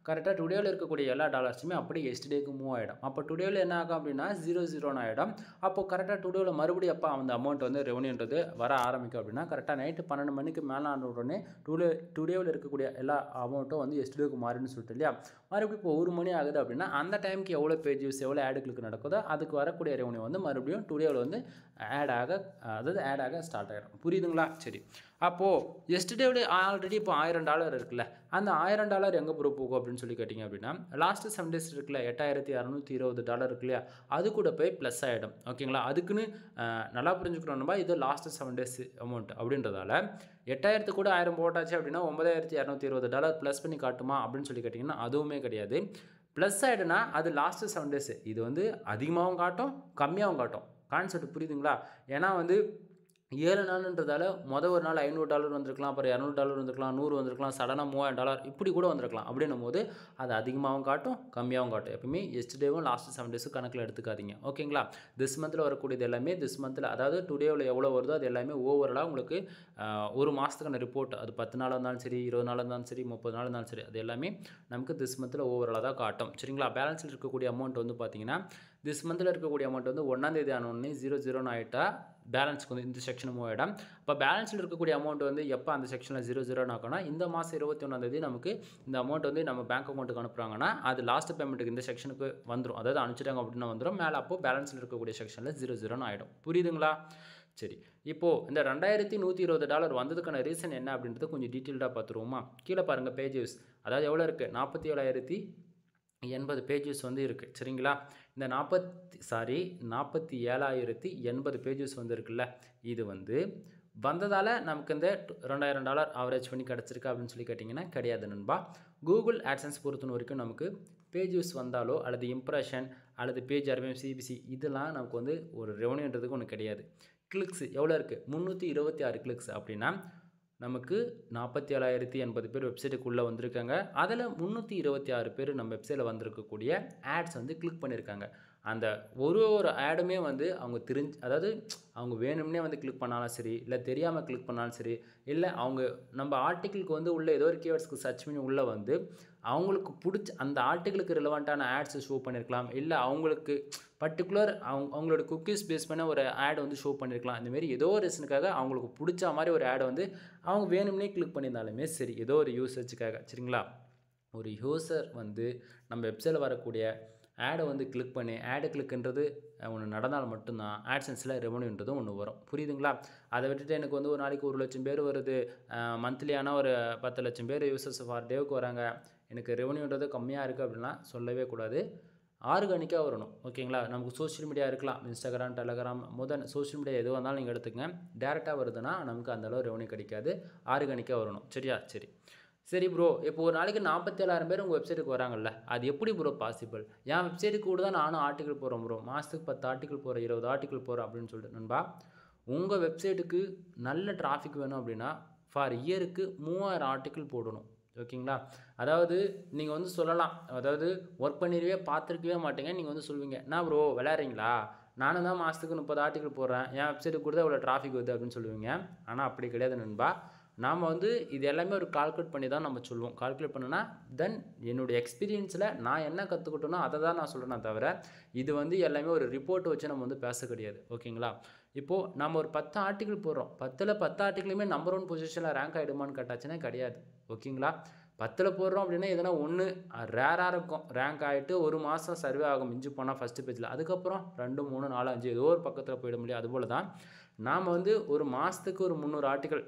கரெக்டாக டுடேவில் இருக்கக்கூடிய எல்லா டாலர்ஸுமே அப்படியே எஸ்டேக்கு மூவ் ஆகிடும் அப்போ டுடேவில் என்ன ஆகும் அப்படின்னா ஜீரோ ஜீரோன்னு ஆகிடும் அப்போ கரெக்டாக டுடேவில் மறுபடியும் அப்போ அந்த அமௌண்ட் வந்து ரெவன்யூன்றது வர ஆரம்பிக்கும் அப்படின்னா கரெக்டாக நைட்டு பன்னெண்டு மணிக்கு மேலே ஆன உடனே டுடே டுடேவில் இருக்கக்கூடிய எல்லா அமௌண்ட்டும் வந்து எஸ்டேக்கு மாறின்னு சொல்லிட்டு இல்லையா மறுபடியும் இப்போ ஒரு மணி ஆகுது அப்படின்னா அந்த டைமுக்கு எவ்வளோ பேஜஸ் எவ்வளோ ஆடுகளுக்கு நடக்குதோ அதுக்கு வரக்கூடிய ரெவன்யூ வந்து மறுபடியும் டுடேவில் வந்து ஆட் ஆக அதாவது ஆட் ஆக ஸ்டார்ட் ஆகிடும் புரியுதுங்களா சரி அப்போது எஸ்டர்டேவில் ஆல்ரெடி இப்போ ஆயிரம் டாலர் இருக்குல்ல அந்த ஆயிரம் டாலர் எங்கே ப்ரூவ் போகும் அப்படின்னு சொல்லி கேட்டிங்க அப்படின்னா லாஸ்ட்டு செவன் டேஸ் இருக்குல்ல எட்டாயிரத்தி அறநூற்றி இருபது டாலர் இருக்கு இல்லையா அது கூட போய் ப்ளஸ் ஆகிடும் ஓகேங்களா அதுக்குன்னு அஹ், நல்லா புரிஞ்சுக்கணும்னா இது லாஸ்ட்டு செவன் டேஸ் அமௌண்ட் அப்படின்றதால எட்டாயிரத்து கூட ஆயிரம் போட்டாச்சு அப்படின்னா ஒன்பதாயிரத்தி இரநூத்தி இருபது டாலர் ப்ளஸ் பண்ணி காட்டுமா அப்படின்னு சொல்லி கேட்டிங்கன்னா அதுவுமே கிடையாது ப்ளஸ் ஆகிடுனா அது லாஸ்ட்டு செவன் டேஸ் இது வந்து அதிகமாகவும் காட்டும் கம்மியாகவும் காட்டும் கான்செப்ட் புரியுதுங்களா ஏன்னா வந்து ஏழு நாளுன்றதால மொதல் ஒரு நாள் ஐநூறு டாலர் வந்திருக்கலாம் அப்புறம் இரநூறு டாலர் வந்திருக்கலாம் நூறு வந்திருக்கலாம் சடனாக மூவாயிரம் டாலர் இப்படி கூட வந்திருக்கலாம் அப்படின்னும் போது அது அதிகமாகவும் காட்டும் கம்மியாகவும் காட்டும் எப்பவுமே எஸ்டேவும் லாஸ்ட் செவன் டேஸும் கணக்கில் எடுத்துக்காதீங்க ஓகேங்களா திஸ் மந்தில் வரக்கூடியது எல்லாமே திஸ் மந்தில் அதாவது டுடேவில் எவ்வளோ வருதோ அது எல்லாமே ஓவராலாக உங்களுக்கு ஆஹ், ஒரு மாதத்துக்கான ரிப்போர்ட் அது பத்து நாள் இருந்தாலும் சரி இருபது நாள் இருந்தாலும் சரி முப்பது நாள் இருந்தாலும் சரி அது எல்லாமே நமக்கு திஸ் மந்தில் ஓவராலாக தான் காட்டும் சரிங்களா பேலன்ஸில் இருக்கக்கூடிய அமௌண்ட் வந்து பார்த்தீங்கன்னா திஸ் மந்தில் இருக்கக்கூடிய அமௌண்ட் வந்து ஒன்றாந்தேதி ஆனோடனே ஜீரோ ஜீரோன்னு ஆகிட்டா பேலன்ஸ்க்கு வந்து இந்த செக்ஷன் மூவ் ஆகிடும் இப்போ பேலன்ஸில் இருக்கக்கூடிய அமௌண்ட் வந்து எப்போ அந்த செக்ஷனில் ஜீரோ ஜீரோன்னு ஆகும்னா இந்த மாதம் இருபத்தி ஒன்றாந்தேதி நமக்கு இந்த அமௌண்ட் வந்து நம்ம பேங்க் அக்கௌண்ட்டுக்கு அனுப்புகிறாங்கன்னா அது லாஸ்ட் பேமெண்ட்டுக்கு இந்த செக்ஷனுக்கு வந்துடும் அதாவது அனுப்பிச்சிட்டாங்க அப்படின்னா வந்துடும் மேலே அப்போ பேலன்ஸில் இருக்கக்கூடிய செக்ஷனில் ஜீரோ ஜீரோன்னு ஆகிடும் புரியுதுங்களா சரி இப்போது இந்த ரெண்டாயிரத்தி நூற்றி இருபது டாலர் வந்ததுக்கான ரீசன் என்ன அப்படின்றத கொஞ்சம் டீட்டெயில்டாக பார்த்துருவோமா கீழே பாருங்கள் பேஜஸ் அதாவது எவ்வளோ இருக்குது நாற்பத்தி ஏழாயிரத்தி எண்பது பேஜஸ் வந்து இருக்குது சரிங்களா இந்த நாற்பத்தி சாரி நாற்பத்தி ஏழாயிரத்தி எண்பது பேஜஸ் வந்து இருக்குல்ல இது வந்து வந்ததால் நமக்கு இந்த டு- ரெண்டாயிரம் டாலர் ஆவரேஜ் பண்ணி கிடச்சிருக்கு அப்படின்னு சொல்லி கேட்டிங்கன்னா கிடையாது நண்பா கூகுள் ஆட்சன்ஸ் பொறுத்தன வரைக்கும் நமக்கு பேஜஸ் வந்தாலோ அல்லது இம்ப்ரெஷன் அல்லது பேஜ் ஆர்பிஎம் சிபிசி இதெல்லாம் நமக்கு வந்து ஒரு ரெவன்யூன்றதுக்கு ஒன்று கிடையாது கிளிக்ஸ் எவ்வளோ இருக்குது முந்நூற்றி இருபத்தி ஆறு கிளிக்ஸ் அப்படின்னா நமக்கு நாற்பத்தி ஏழாயிரத்தி எண்பது பேர் வெப்சைட்டுக்குள்ளே வந்திருக்காங்க அதில் முந்நூற்றி இருபத்தி ஆறு பேர் நம்ம வெப்சைட்டில் வந்திருக்கக்கூடிய ஆட்ஸ் வந்து கிளிக் பண்ணியிருக்காங்க அந்த ஒரு ஒரு ஆடுமே வந்து அவங்க தெரிஞ்சு அதாவது அவங்க வேணும்னே வந்து கிளிக் பண்ணாலும் சரி இல்லை தெரியாமல் கிளிக் பண்ணாலும் சரி இல்லை அவங்க நம்ம ஆர்டிக்கிளுக்கு வந்து உள்ள ஏதோ ஒரு கீவேர்ட்ஸ்க்கு சர்ச் பண்ணி உள்ளே வந்து அவங்களுக்கு பிடிச்ச அந்த ஆர்டிக்கிளுக்கு ரிலவெண்ட்டான ஆட்ஸை ஷோ பண்ணியிருக்கலாம் இல்லை அவங்களுக்கு பர்டிகுலர் அவங்க அவங்களோட குக்கீஸ் பேஸ் பண்ண ஒரு ஆட் வந்து ஷோ பண்ணியிருக்கலாம் இந்தமாரி ஏதோ ஒரு ரீசனுக்காக அவங்களுக்கு பிடிச்ச மாதிரி ஒரு ஆடை வந்து அவங்க வேணும்னே கிளிக் பண்ணியிருந்தாலுமே சரி ஏதோ ஒரு யூசேஜுக்காக சரிங்களா ஒரு யூசர் வந்து நம்ம வெப்சைட்டில் வரக்கூடிய ஆடை வந்து கிளிக் பண்ணி ஆடு கிளிக்ன்றது ஒன்று நடந்தால் மட்டும்தான் ஆட்சன்ஸில் ரெவன்யூன்றது ஒன்று வரும் புரியுதுங்களா அதை விட்டுட்டு எனக்கு வந்து ஒரு நாளைக்கு ஒரு லட்சம் பேர் வருது மந்த்லியான ஒரு பத்து லட்சம் பேர் யூசர்ஸ் ஃபார் டேவுக்கு வராங்க எனக்கு ரெவன்யூன்றது கம்மியாக இருக்குது அப்படின்னா சொல்லவே கூடாது ஆர்கானிக்காக வரணும் ஓகேங்களா நமக்கு சோஷியல் மீடியா இருக்கலாம் இன்ஸ்டாகிராம் டெலகிராம் முதல் சோஷியல் மீடியா எதுவாக இருந்தாலும் நீங்கள் எடுத்துக்கங்க டேரெக்டாக வருதுன்னா நமக்கு அந்த அளவு ரெவன்யூ கிடைக்காது ஆர்கானிக்காக வரணும் சரியா சரி சரி ப்ரோ இப்போ ஒரு நாளைக்கு நாற்பத்தேழாயிரம் பேர் உங்கள் வெப்சைட்டுக்கு வராங்கல்ல அது எப்படி ப்ரோ பாசிபிள் என் வெப்சைட்டுக்கு கூட தான் நானும் ஆர்டிக்கல் போகிறேன் ப்ரோ மாதத்துக்கு பத்து ஆர்டிக்கல் போகிறேன் இருபது ஆர்டிக்கல் போகிறேன் அப்படின்னு சொல்லிட்டு நண்பா உங்கள் வெப்சைட்டுக்கு நல்ல டிராஃபிக் வேணும் அப்படின்னா ஃபார் இயருக்கு மூவாயிரம் ஆர்டிக்கல் போடணும் ஓகேங்களா அதாவது நீங்கள் வந்து சொல்லலாம் அதாவது ஒர்க் பண்ணிடவே பார்த்துருக்கவே மாட்டீங்க நீங்கள் வந்து சொல்லுவீங்க என்ன ப்ரோ விளையாடுறீங்களா நானும் தான் மாதத்துக்கு முப்பது ஆர்டிக்கல் போடுறேன் என் வெப்சைட்டுக்கு கூட தான் இவ்வளோ டிராஃபிக் வருது அப்படின்னு சொல்லுவீங்க ஆனால் அப்படி கிடையாது நண்பா நாம் வந்து இது எல்லாமே ஒரு கால்குலேட் பண்ணி தான் நம்ம சொல்லுவோம் கால்குலேட் பண்ணுனா தென் என்னுடைய எக்ஸ்பீரியன்ஸில் நான் என்ன கற்றுக்கிட்டோனோ அதை தான் நான் சொல்கிறேனே தவிர இது வந்து எல்லாமே ஒரு ரிப்போர்ட் வச்சு நம்ம வந்து பேச கிடையாது ஓகேங்களா இப்போது நம்ம ஒரு பத்து ஆர்டிக்கல் போடுறோம் பத்தில் பத்து ஆர்டிக்கலுமே நம்பர் ஒன் பொசிஷனில் ரேங்க் ஆகிடுமான்னு கேட்டாச்சுன்னா கிடையாது ஓகேங்களா பத்தில் போடுறோம் அப்படின்னா எதனா ஒன்று ரேராக இருக்கும் ரேங்க் ஆகிட்டு ஒரு மாதம் சர்வே ஆகும் மிஞ்சி போனால் ஃபஸ்ட்டு பேஜில் அதுக்கப்புறம் ரெண்டு மூணு நாலு அஞ்சு ஏதோ ஒரு பக்கத்தில் போயிட முடியும் அதுபோல் தான் நாம் வந்து ஒரு மாதத்துக்கு ஒரு முந்நூறு ஆர்டிக்கல்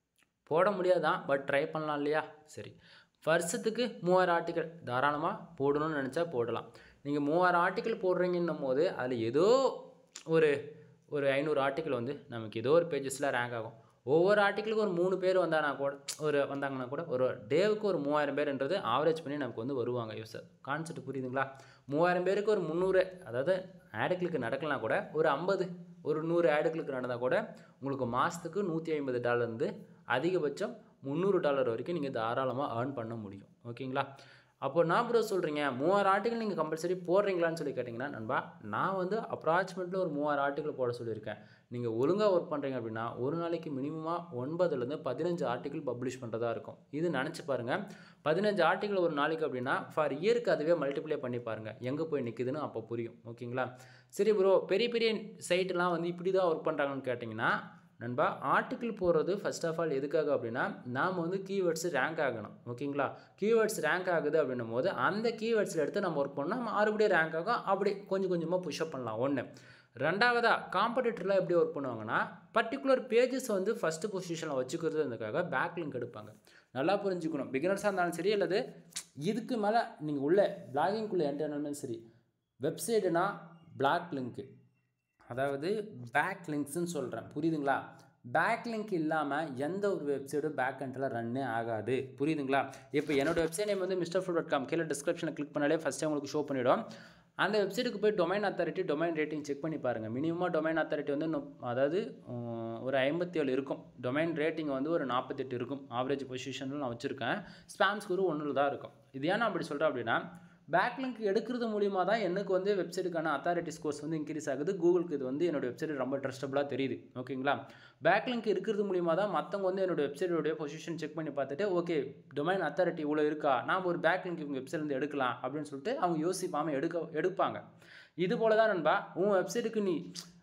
போட முடியாதான் பட் ட்ரை பண்ணலாம் இல்லையா சரி வருஷத்துக்கு மூவாயிரம் ஆர்டிக்கல் தாராளமாக போடணும்னு நினச்சா போடலாம் நீங்கள் மூவாயிரம் ஆர்டிக்கல் போடுறீங்கன்னும் போது அதில் ஏதோ ஒரு ஒரு ஐநூறு ஆர்டிக்கல் வந்து நமக்கு ஏதோ ஒரு பேஜஸில் ரேங்க் ஆகும் ஒவ்வொரு ஆர்டிக்கலுக்கு ஒரு மூணு பேர் வந்தானா கூட ஒரு வந்தாங்கன்னா கூட ஒரு டேவுக்கு ஒரு மூவாயிரம் பேர்ன்றது ஆவரேஜ் பண்ணி நமக்கு வந்து வருவாங்க யூஸர் கான்செப்ட் புரியுதுங்களா மூவாயிரம் பேருக்கு ஒரு முந்நூறு அதாவது ஆடுகளுக்கு நடக்கலாம் கூட ஒரு ஐம்பது ஒரு நூறு ஆடுகளுக்கு நடந்தால் கூட உங்களுக்கு மாதத்துக்கு நூற்றி ஐம்பது டாலர் இருந்து அதிகபட்சம் முந்நூறு டாலர் வரைக்கும் நீங்கள் தாராளமாக ஏர்ன் பண்ண முடியும் ஓகேங்களா அப்போ நான் ப்ரோ சொல்கிறீங்க மூவாயிரம் ஆர்டிகல் நீங்கள் கம்பல்சரி போடுறீங்களான்னு சொல்லி கேட்டிங்கன்னா நண்பா நான் வந்து அப்ராக்சிமேட்லி ஒரு மூவாயிரம் ஆர்டிகல் போட சொல்லியிருக்கேன் நீங்கள் ஒழுங்காக ஒர்க் பண்ணுறீங்க அப்படின்னா ஒரு நாளைக்கு மினிமமாக ஒன்பதுலேருந்து பதினஞ்சு ஆர்டிகல் பப்ளிஷ் பண்ணுறதா இருக்கும் இது நினச்சி பாருங்கள் பதினஞ்சு ஆர்டிகல் ஒரு நாளைக்கு அப்படின்னா ஃபார் இயருக்கு அதுவே மல்டிப்ளை பண்ணி பாருங்கள் எங்கே போய் நிற்குதுன்னு அப்போ புரியும் ஓகேங்களா சரி ப்ரோ பெரிய பெரிய சைட்லாம் வந்து இப்படி தான் ஒர்க் பண்ணுறாங்கன்னு கேட்டிங்கன்னா நண்பா ஆர்டிக்கிள் போடுறது ஃபர்ஸ்ட் ஆஃப் ஆல் எதுக்காக அப்படின்னா நாம் வந்து கீவேர்ட்ஸ் ரேங்க் ஆகணும் ஓகேங்களா கீவேர்ட்ஸ் ரேங்க் ஆகுது அப்படின்னும் போது அந்த கீவேர்ட்ஸில் எடுத்து நம்ம ஒர்க் பண்ணால் மறுபடியும் ரேங்க் ஆகும் அப்படி கொஞ்சம் கொஞ்சமாக புஷ்அப் பண்ணலாம் ஒன்று ரெண்டாவதாக காம்படிட்டரில் எப்படி ஒர்க் பண்ணுவாங்கன்னா பர்டிகுலர் பேஜஸ் வந்து ஃபஸ்ட்டு பொசிஷனில் வச்சுக்கிறது அதுக்காக பேக் லிங்க் எடுப்பாங்க நல்லா புரிஞ்சுக்கணும் பிகினர்ஸாக இருந்தாலும் சரி அல்லது இதுக்கு மேலே நீங்கள் உள்ள பிளாகிங்குள்ளே என்டர்னாலும் சரி வெப்சைட்டுனா பிளாக் லிங்க்கு அதாவது பேக் லிங்க்ஸ்னு சொல்கிறேன் புரியுதுங்களா பேக் லிங்க் இல்லாமல் எந்த ஒரு வெப்சைட்டும் பேக் எண்டில் ரன்னே ஆகாது புரியுதுங்களா இப்போ என்னோட வெப்சைட் நேம் வந்து மிஸ்டர் ஃபுட் டாட் காம் கீழே டிஸ்கிரிப்ஷனில் கிளிக் பண்ணாலே ஃபஸ்ட்டு உங்களுக்கு ஷோ பண்ணிவிடும் அந்த வெப்சைட்டுக்கு போய் domain authority domain rating check பண்ணி பாருங்கள் மினிமமாக டொமைன் அத்தாரிட்டி வந்து நுப்- அதாவது உம், ஒரு ஐம்பத்தி ஏழு இருக்கும் டொமைன் ரேட்டிங் வந்து ஒரு நாற்பத்தெட்டு இருக்கும் ஆவரேஜ் பொசிஷனில் நான் வச்சுருக்கேன் ஸ்பேம் ஸ்கோர் ஒன்றில் தான் இருக்கும் இது ஏன் நான் அப்படி சொல்கிறேன் அப்படின்னா பேக்லிங்க் எடுக்கிறது மூலியமாக தான் எனக்கு வந்து வெப்சைட்டுக்கான அத்தாரிட்டி ஸ்கோர்ஸ் வந்து இன்க்ரீஸ் ஆகுது கூகுளுக்கு இது வந்து என்னோட வெப்சைட் ரொம்ப ட்ரஸ்டபுளாக தெரியுது ஓகேங்களா பேக்லிங்க் இருக்கிறது மூலியமாக தான் மற்றவங்க வந்து என்னோட வெப்சைட்டோடைய பொசிஷன் செக் பண்ணி பார்த்துட்டு ஓகே டொமைன் அத்தாரிட்டி இவ்வளோ இருக்கா நாம் ஒரு பேக்லிங்க் இவங்க வெப்சைட்லேருந்து எடுக்கலாம் அப்படின்னு சொல்லிட்டு அவங்க யோசிப்பாமல் எடுக்க எடுப்பாங்க இது போல தான் நண்பா உன் வெப்சைட்டுக்கு நீ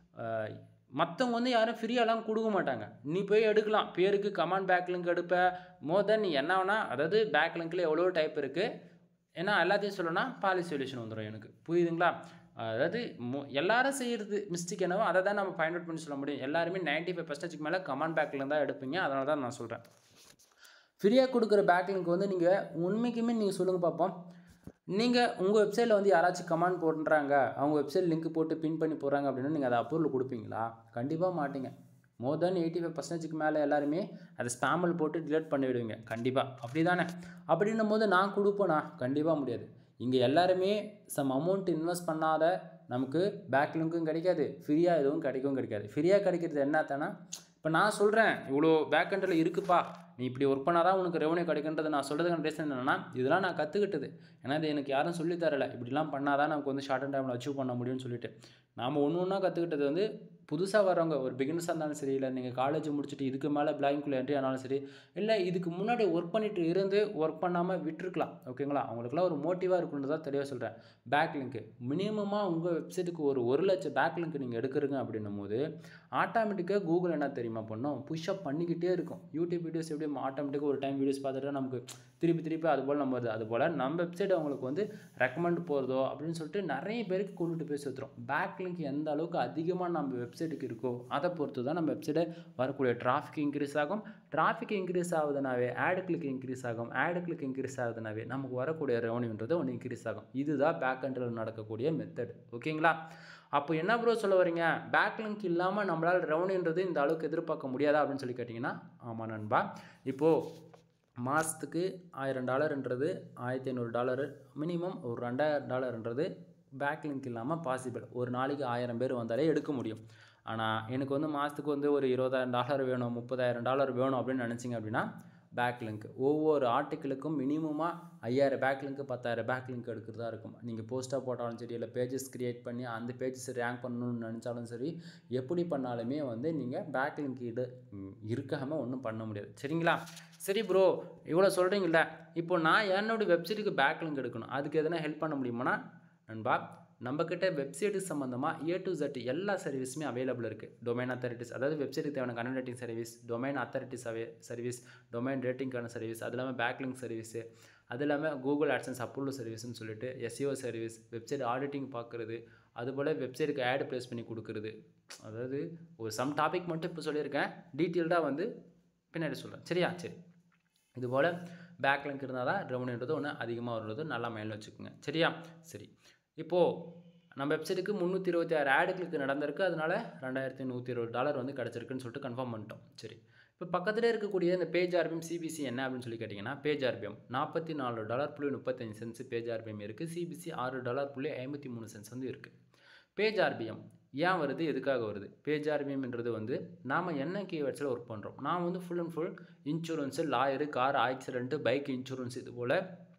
மற்றவங்க வந்து யாரும் ஃப்ரீயாலாம் கொடுக்க மாட்டாங்க நீ போய் எடுக்கலாம் பேருக்கு கமாண்ட் பேக்லிங்க் எடுப்ப மோர் தென் நீ என்ன வேணா அதாவது பேக்லிங்கில் எவ்வளோ டைப் இருக்குது ஏன்னா எல்லாத்தையும் சொல்லணும்னா பாலிசி சொல்யூஷன் வந்துடும் எனக்கு புரியுதுங்களா அதாவது மோ எல்லாரும் செய்கிறது மிஸ்டேக் என்னவோ அதை தான் நம்ம ஃபைண்ட் அவுட் பண்ணி சொல்ல முடியும் எல்லாருமே 95% ஃபைவ் பர்சன்டேஜ்க்கு மேலே கமாண்ட் பேக்கில் தான் எடுப்பீங்க அதனால தான் நான் சொல்கிறேன் ஃப்ரீயாக கொடுக்குற பேக்லிங்க் வந்து நீங்கள் உண்மைக்குமே நீங்கள் சொல்லுங்கள் பார்ப்போம் நீங்கள் உங்கள் வெப்சைட்டில் வந்து யாராச்சும் கமெண்ட் போடுறாங்க அவங்க வெப்சைட் லிங்க் போட்டு பின் பண்ணி போடுறாங்க அப்படின்னா நீங்கள் அதை அப்ரூவல் கொடுப்பீங்களா கண்டிப்பாக மாட்டீங்க மோர் தென் எயிட்டி ஃபைவ் பர்சன்டேஜ்க்கு மேலே எல்லாருமே அதை ஸ்பேமல் போட்டு டிலீட் பண்ணி விடுவீங்க கண்டிப்பாக அப்படி தானே அப்படின்னும் போது நான் கொடுப்பேனா கண்டிப்பாக முடியாது இங்கே எல்லாருமே சம் அமௌண்ட் இன்வெஸ்ட் பண்ணாத நமக்கு பேக் லிங்க்கும் கிடைக்காது ஃப்ரீயாக எதுவும் கிடைக்கவும் கிடைக்காது ஃப்ரீயாக கிடைக்கிறது என்னத்தானா இப்போ நான் சொல்கிறேன் இவ்வளோ பேக் எண்டில் இருக்குப்பா நீ இப்படி ஒர்க் பண்ணால் தான் உனக்கு ரெவன்யூ கிடைக்குன்றது நான் சொல்கிறதுக்கான ரீசன் என்னென்னா இதெல்லாம் நான் கற்றுக்கிட்டது ஏன்னா இது எனக்கு யாரும் சொல்லித் தரல இப்படிலாம் பண்ணால் தான் நமக்கு வந்து ஷார்ட் அண்ட் டைமில் அச்சீவ் பண்ண முடியும்னு சொல்லிட்டு நாம் ஒன்று ஒன்றா கற்றுக்கிட்டது வந்து புதுசாக வரவங்க ஒரு பிகினர்ஸாக இருந்தாலும் சரி இல்லை நீங்கள் காலேஜ் முடிச்சுட்டு இதுக்கு மேலே பிளாங்கிங்குள்ளே என்ட்ரி ஆனாலும் சரி இல்லை இதுக்கு முன்னாடி ஒர்க் பண்ணிட்டு இருந்து ஒர்க் பண்ணாமல் விட்டுருக்கலாம் ஓகேங்களா அவங்களுக்குலாம் ஒரு மோட்டிவாக இருக்குன்னு தான் தெளிவாக சொல்கிறேன் பேக் லிங்க்கு மினிமமாக உங்கள் வெப்சைட்டுக்கு ஒரு ஒரு லட்சம் பேக் லிங்க் நீங்கள் எடுக்கிறீங்க அப்படின்னும் போது ஆட்டோமேட்டிக்காக கூகுள் என்ன தெரியுமா பண்ணும் புஷ்அப் பண்ணிக்கிட்டே இருக்கும் யூடியூப் வீடியோஸ் எப்படி ஆட்டோமேட்டிக்காக ஒரு டைம் வீடியோஸ் பார்த்துட்டு நமக்கு திருப்பி திருப்பி அது போல் நம்ம வருது அது போல் நம்ம வெப்சைட் அவங்களுக்கு வந்து ரெக்கமெண்ட் போகிறதோ அப்படின்னு சொல்லிட்டு நிறைய பேருக்கு கொண்டுட்டு போய் சேர்த்துறோம் பேக் லிங்க் எந்த அளவுக்கு அதிகமாக நம்ம வெப்சைட்டுக்கு இருக்கோ அதை பொறுத்து தான் நம்ம வெப்சைட்டை வரக்கூடிய டிராஃபிக் இன்க்ரீஸ் ஆகும் டிராஃபிக் இன்க்ரீஸ் ஆகுதுனாவே ஆடு கிளிக் இன்க்ரீஸ் ஆகும் ஆடு கிளிக் இன்க்ரீஸ் ஆகுதுனாவே நமக்கு வரக்கூடிய ரெவன்யூன்றது ஒன்று இன்க்ரீஸ் ஆகும் இதுதான் பேக் எண்டில் நடக்கக்கூடிய மெத்தட் ஓகேங்களா அப்போ என்ன ப்ரோ சொல்ல வரீங்க பேக் லிங்க் இல்லாமல் நம்மளால் ரெவன்யூன்றது இந்த அளவுக்கு எதிர்பார்க்க முடியாதா அப்படின்னு சொல்லி கேட்டிங்கன்னா ஆமாம் நண்பா இப்போது மாதத்துக்கு ஆயிரம் டாலர்ன்றது ஆயிரத்தி ஐநூறு டாலரு மினிமம் ஒரு ரெண்டாயிரம் டாலர்ன்றது பேக் லிங்க் இல்லாமல் பாசிபிள் ஒரு நாளைக்கு ஆயிரம் பேர் வந்தாலே எடுக்க முடியும் ஆனால் எனக்கு வந்து மாதத்துக்கு வந்து ஒரு இருபதாயிரம் டாலர் வேணும் முப்பதாயிரம் டாலர் வேணும் அப்படின்னு நினச்சிங்க அப்படின்னா பேக் லிங்க் ஒவ்வொரு ஆர்டிக்கிளுக்கும் மினிமமாக ஐயாயிரம் பேக் லிங்க் பத்தாயிரம் பேக் லிங்க் எடுக்கிறதா இருக்கும் நீங்கள் போஸ்ட்டாக போட்டாலும் சரி இல்லை பேஜஸ் க்ரியேட் பண்ணி அந்த பேஜஸ் ரேங்க் பண்ணணும்னு நினச்சாலும் சரி எப்படி பண்ணாலுமே வந்து நீங்கள் பேக் லிங்க் இது ம், இருக்காமல் ஒன்றும் பண்ண முடியாது சரிங்களா சரி ப்ரோ இவ்வளோ சொல்கிறீங்கள இப்போ நான் என்னோடய வெப்சைட்டுக்கு பேக் லிங்க் எடுக்கணும் அதுக்கு எதனா ஹெல்ப் பண்ண முடியுமானா நண்பா நம்மக்கிட்ட வெப்சைட்டு சம்மந்தமாக ஏ டு Z எல்லா சர்வீஸுமே அவைலபிள் இருக்குது டொமைன் அத்தாரிட்டிஸ் அதாவது வெப்சைட்டுக்கு தேவையான connect rating service domain authorities away service domain ரேட்டிங்கான சர்வீஸ் அது இல்லாமல் பேக்லிங்க் சர்வீஸு அது இல்லாமல் கூகுள் ஆட்சன்ஸ் அப்ரூவல் சர்வீஸ்னு சொல்லிட்டு எஸ்இஓ சர்வீஸ் வெப்சைட் ஆடிட்டிங் பார்க்குறது அதுபோல் வெப்சைட்டுக்கு ஆட் ப்ளேஸ் பண்ணி கொடுக்குறது அதாவது ஒரு சம் டாபிக் மட்டும் இப்போ சொல்லியிருக்கேன் டீட்டெயில்டாக வந்து பின்னாடி சொல்கிறேன் சரியா சரி இதுபோல் பேக் லிங்க் இருந்தால் தான் ரெவன்யூன்றது ஒன்று அதிகமாக வருவது நல்லா மைண்டில் வச்சுக்கோங்க சரியா சரி இப்போது நம்ம வெப்சைட்டுக்கு முந்நூற்றி இருபத்தி ஆறு ஆடு கிளிக் நடந்திருக்கு அதனால ரெண்டாயிரத்தி நூற்றி இருபது டாலர் வந்து கிடச்சிருக்குன்னு சொல்லிட்டு கன்ஃபார்ம் பண்ணிட்டோம் சரி இப்போ பக்கத்தில் இருக்கக்கூடிய இந்த பேஜ் ஆர்பிஎம் சிபிசி என்ன அப்படின்னு சொல்லி கேட்டிங்கன்னா பேஜ் ஆர்பிஎம் நாற்பத்தி நாலு டாலர் புள்ளி முப்பத்தஞ்சு சென்ஸ் பேஜ் ஆர்பிஎம் இருக்குது சிபிசி ஆறு டாலர் புள்ளி ஐம்பத்தி மூணு சென்ஸ் வந்து இருக்குது பேஜ் ஆர்பிஎம் ஏன் வருது எதுக்காக வருது பேஜ் ஆர்பிஎம்ன்றது வந்து நாம் என்ன கீவேர்ட்ஸில் ஒர்க் பண்ணுறோம் நான் வந்து full and full insurance lawyer car accident bike insurance இது போல்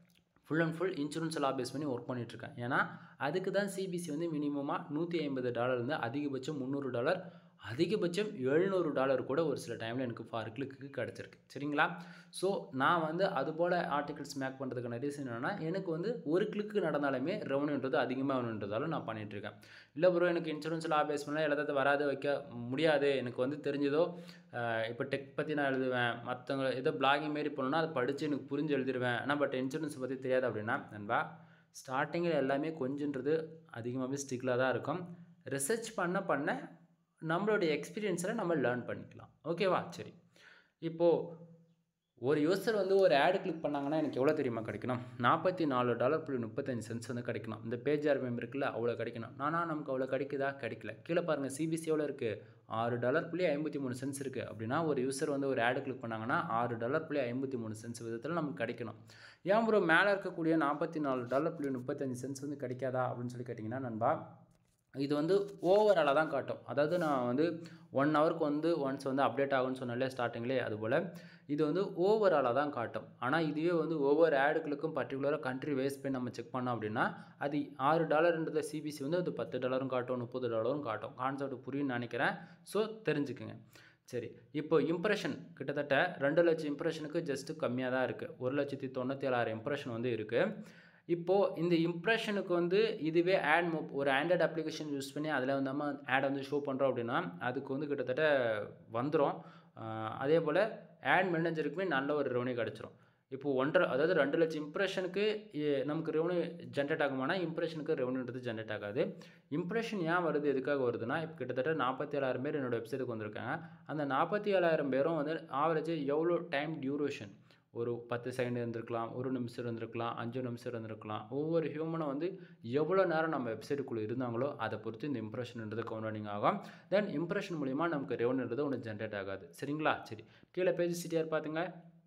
full and full insurance law base பண்ணி ஒர்க் பண்ணிகிட்ருக்கேன் ஏன்னா அதுக்கு தான் சிபிசி வந்து மினிமமாக நூற்றி ஐம்பது டாலர் இருந்து அதிகபட்சம் முந்நூறு டாலர் அதிகபட்சம் எழுநூறு டாலர் கூட ஒரு சில டைமில் எனக்கு ஃபார் கிளிக்கு கிடச்சிருக்கு சரிங்களா ஸோ நான் வந்து அது போல் ஆர்டிகல்ஸ் மேக் பண்ணுறதுக்கான ரீசன் என்னென்னா எனக்கு வந்து ஒரு கிளிக்கு நடந்தாலுமே ரெவன்யூன்றது அதிகமாக வேணுன்றதால நான் பண்ணிகிட்ருக்கேன் இல்லை ப்ரோ எனக்கு இன்சூரன்ஸ் லா பேஸ் பண்ணால் எல்லாத்தையும் வராது வைக்க முடியாது எனக்கு வந்து தெரிஞ்சதோ இப்போ டெக் பற்றி நான் எழுதுவேன் மற்றவங்க ஏதோ பிளாகிங் மாரி பண்ணணும்னா அதை படித்து எனக்கு புரிஞ்சு எழுதிடுவேன் ஆனால் பட் இன்சூரன்ஸ் பற்றி தெரியாது அப்படின்னா நண்பா ஸ்டார்டிங்கில் எல்லாமே கொஞ்சன்றது அதிகமாகவே ஸ்டிக்கில் தான் இருக்கும் ரிசர்ச் பண்ண பண்ண நம்மளுடைய எக்ஸ்பீரியன்ஸில் நம்ம லேர்ன் பண்ணிக்கலாம் ஓகேவா சரி இப்போது ஒரு யூசர் வந்து ஒரு ஆடு கிளிக் பண்ணாங்கன்னா எனக்கு எவ்வளோ தெரியுமா கிடைக்கணும் நாற்பத்தி நாலு டாலர் புள்ளி முப்பத்தஞ்சு சென்ஸ் வந்து கிடைக்கணும் இந்த பேஜ் ஆர்பிஎம் இருக்குல்ல அவ்வளோ கிடைக்கணும் நானா நமக்கு அவ்வளோ கிடைக்குதா கிடைக்கல கீழே பாருங்கள் சிபிசி எவ்வளோ இருக்குது ஆறு டாலர் புள்ளி ஐம்பத்தி மூணு சென்ஸ் இருக்குது அப்படின்னா ஒரு யூசர் வந்து ஒரு ஆடு கிளிக் பண்ணாங்கன்னா ஆறு டாலர் புள்ளி ஐம்பத்தி மூணு சென்ஸ் விதத்தில் நமக்கு கிடைக்கணும் ஏன் ப்ரோ மேலே இருக்கக்கூடிய நாற்பத்தி நாலு டாலர் புள்ளி முப்பத்தஞ்சு சென்ஸ் வந்து கிடைக்காதா அப்படின்னு சொல்லி கேட்டிங்கன்னா நண்பா இது வந்து ஓவராலாக தான் காட்டும் அதாவது நான் வந்து ஒன் ஹவருக்கு வந்து ஒன்ஸ் வந்து அப்டேட் ஆகும்னு சொன்னாலே ஸ்டார்டிங்லேயே அதுபோல் இது வந்து ஓவராலாக தான் காட்டும் ஆனால் இதுவே வந்து ஒவ்வொரு ஆடுகளுக்கும் பர்டிகுலராக கண்ட்ரி வேஸ்ட் பண்ணி நம்ம செக் பண்ணோம் அப்படின்னா அது ஆறு டாலர்ன்றத சிபிசி வந்து அது பத்து டாலரும் காட்டும் முப்பது டாலரும் காட்டும் கான்செப்ட் புரியும்னு நினைக்கிறேன் ஸோ தெரிஞ்சுக்குங்க சரி இப்போ இம்ப்ரெஷன் கிட்டத்தட்ட ரெண்டு லட்சம் இம்ப்ரெஷனுக்கு ஜஸ்ட்டு கம்மியாக தான் இருக்குது ஒரு லட்சத்தி தொண்ணூற்றி ஏழாயிரம் இம்ப்ரெஷன் வந்து இருக்குது இப்போது இந்த இம்ப்ரெஷனுக்கு வந்து இதுவே ஆட் மொப் ஒரு ஆண்ட்ராய்டு அப்ளிகேஷன் யூஸ் பண்ணி அதில் வந்து நம்ம ஆட் வந்து ஷோ பண்ணுறோம் அப்படின்னா அதுக்கு வந்து கிட்டத்தட்ட வந்துடும் அதே போல் ஆட் மேனேஜருக்குமே நல்ல ஒரு ரெவன்யூ கிடச்சிரும் இப்போ ஒன்றரை அதாவது ரெண்டு லட்சம் இம்ப்ரெஷனுக்கு நமக்கு ரெவன்யூ ஜென்ரேட் ஆகுமானா இம்ப்ரெஷனுக்கு ரெவன்யூன்றது ஜென்ரேட் ஆகாது இம்ப்ரெஷன் ஏன் வருது எதுக்காக வருதுன்னா இப்போ கிட்டத்தட்ட நாற்பத்தி ஏழாயிரம் பேர் என்னோடய வெப்சைட்டுக்கு வந்திருக்காங்க அந்த நாற்பத்தி ஏழாயிரம் பேரும் வந்து ஆவரேஜ் எவ்வளோ டைம் டியூரேஷன் ஒரு பத்து செகண்ட் இருந்திருக்கலாம் ஒரு நிமிஷம் இருந்திருக்கலாம் அஞ்சு நிமிஷம் இருந்திருக்கலாம் ஒவ்வொரு ஹியூமனும் வந்து எவ்வளோ நேரம் நம்ம வெப்சைட்டுக்குள்ளே இருந்தாங்களோ அதை பொறுத்து இந்த இம்ப்ரெஷன்ன்றது கவுண்டனிங் ஆகும் தென் இம்ப்ரெஷன் மூலிமா நமக்கு ரெவன்யூன்றது ஒன்று ஜென்ரேட் ஆகாது சரிங்களா சரி கீழே பேஜ் சிட்டியார் பார்த்துங்க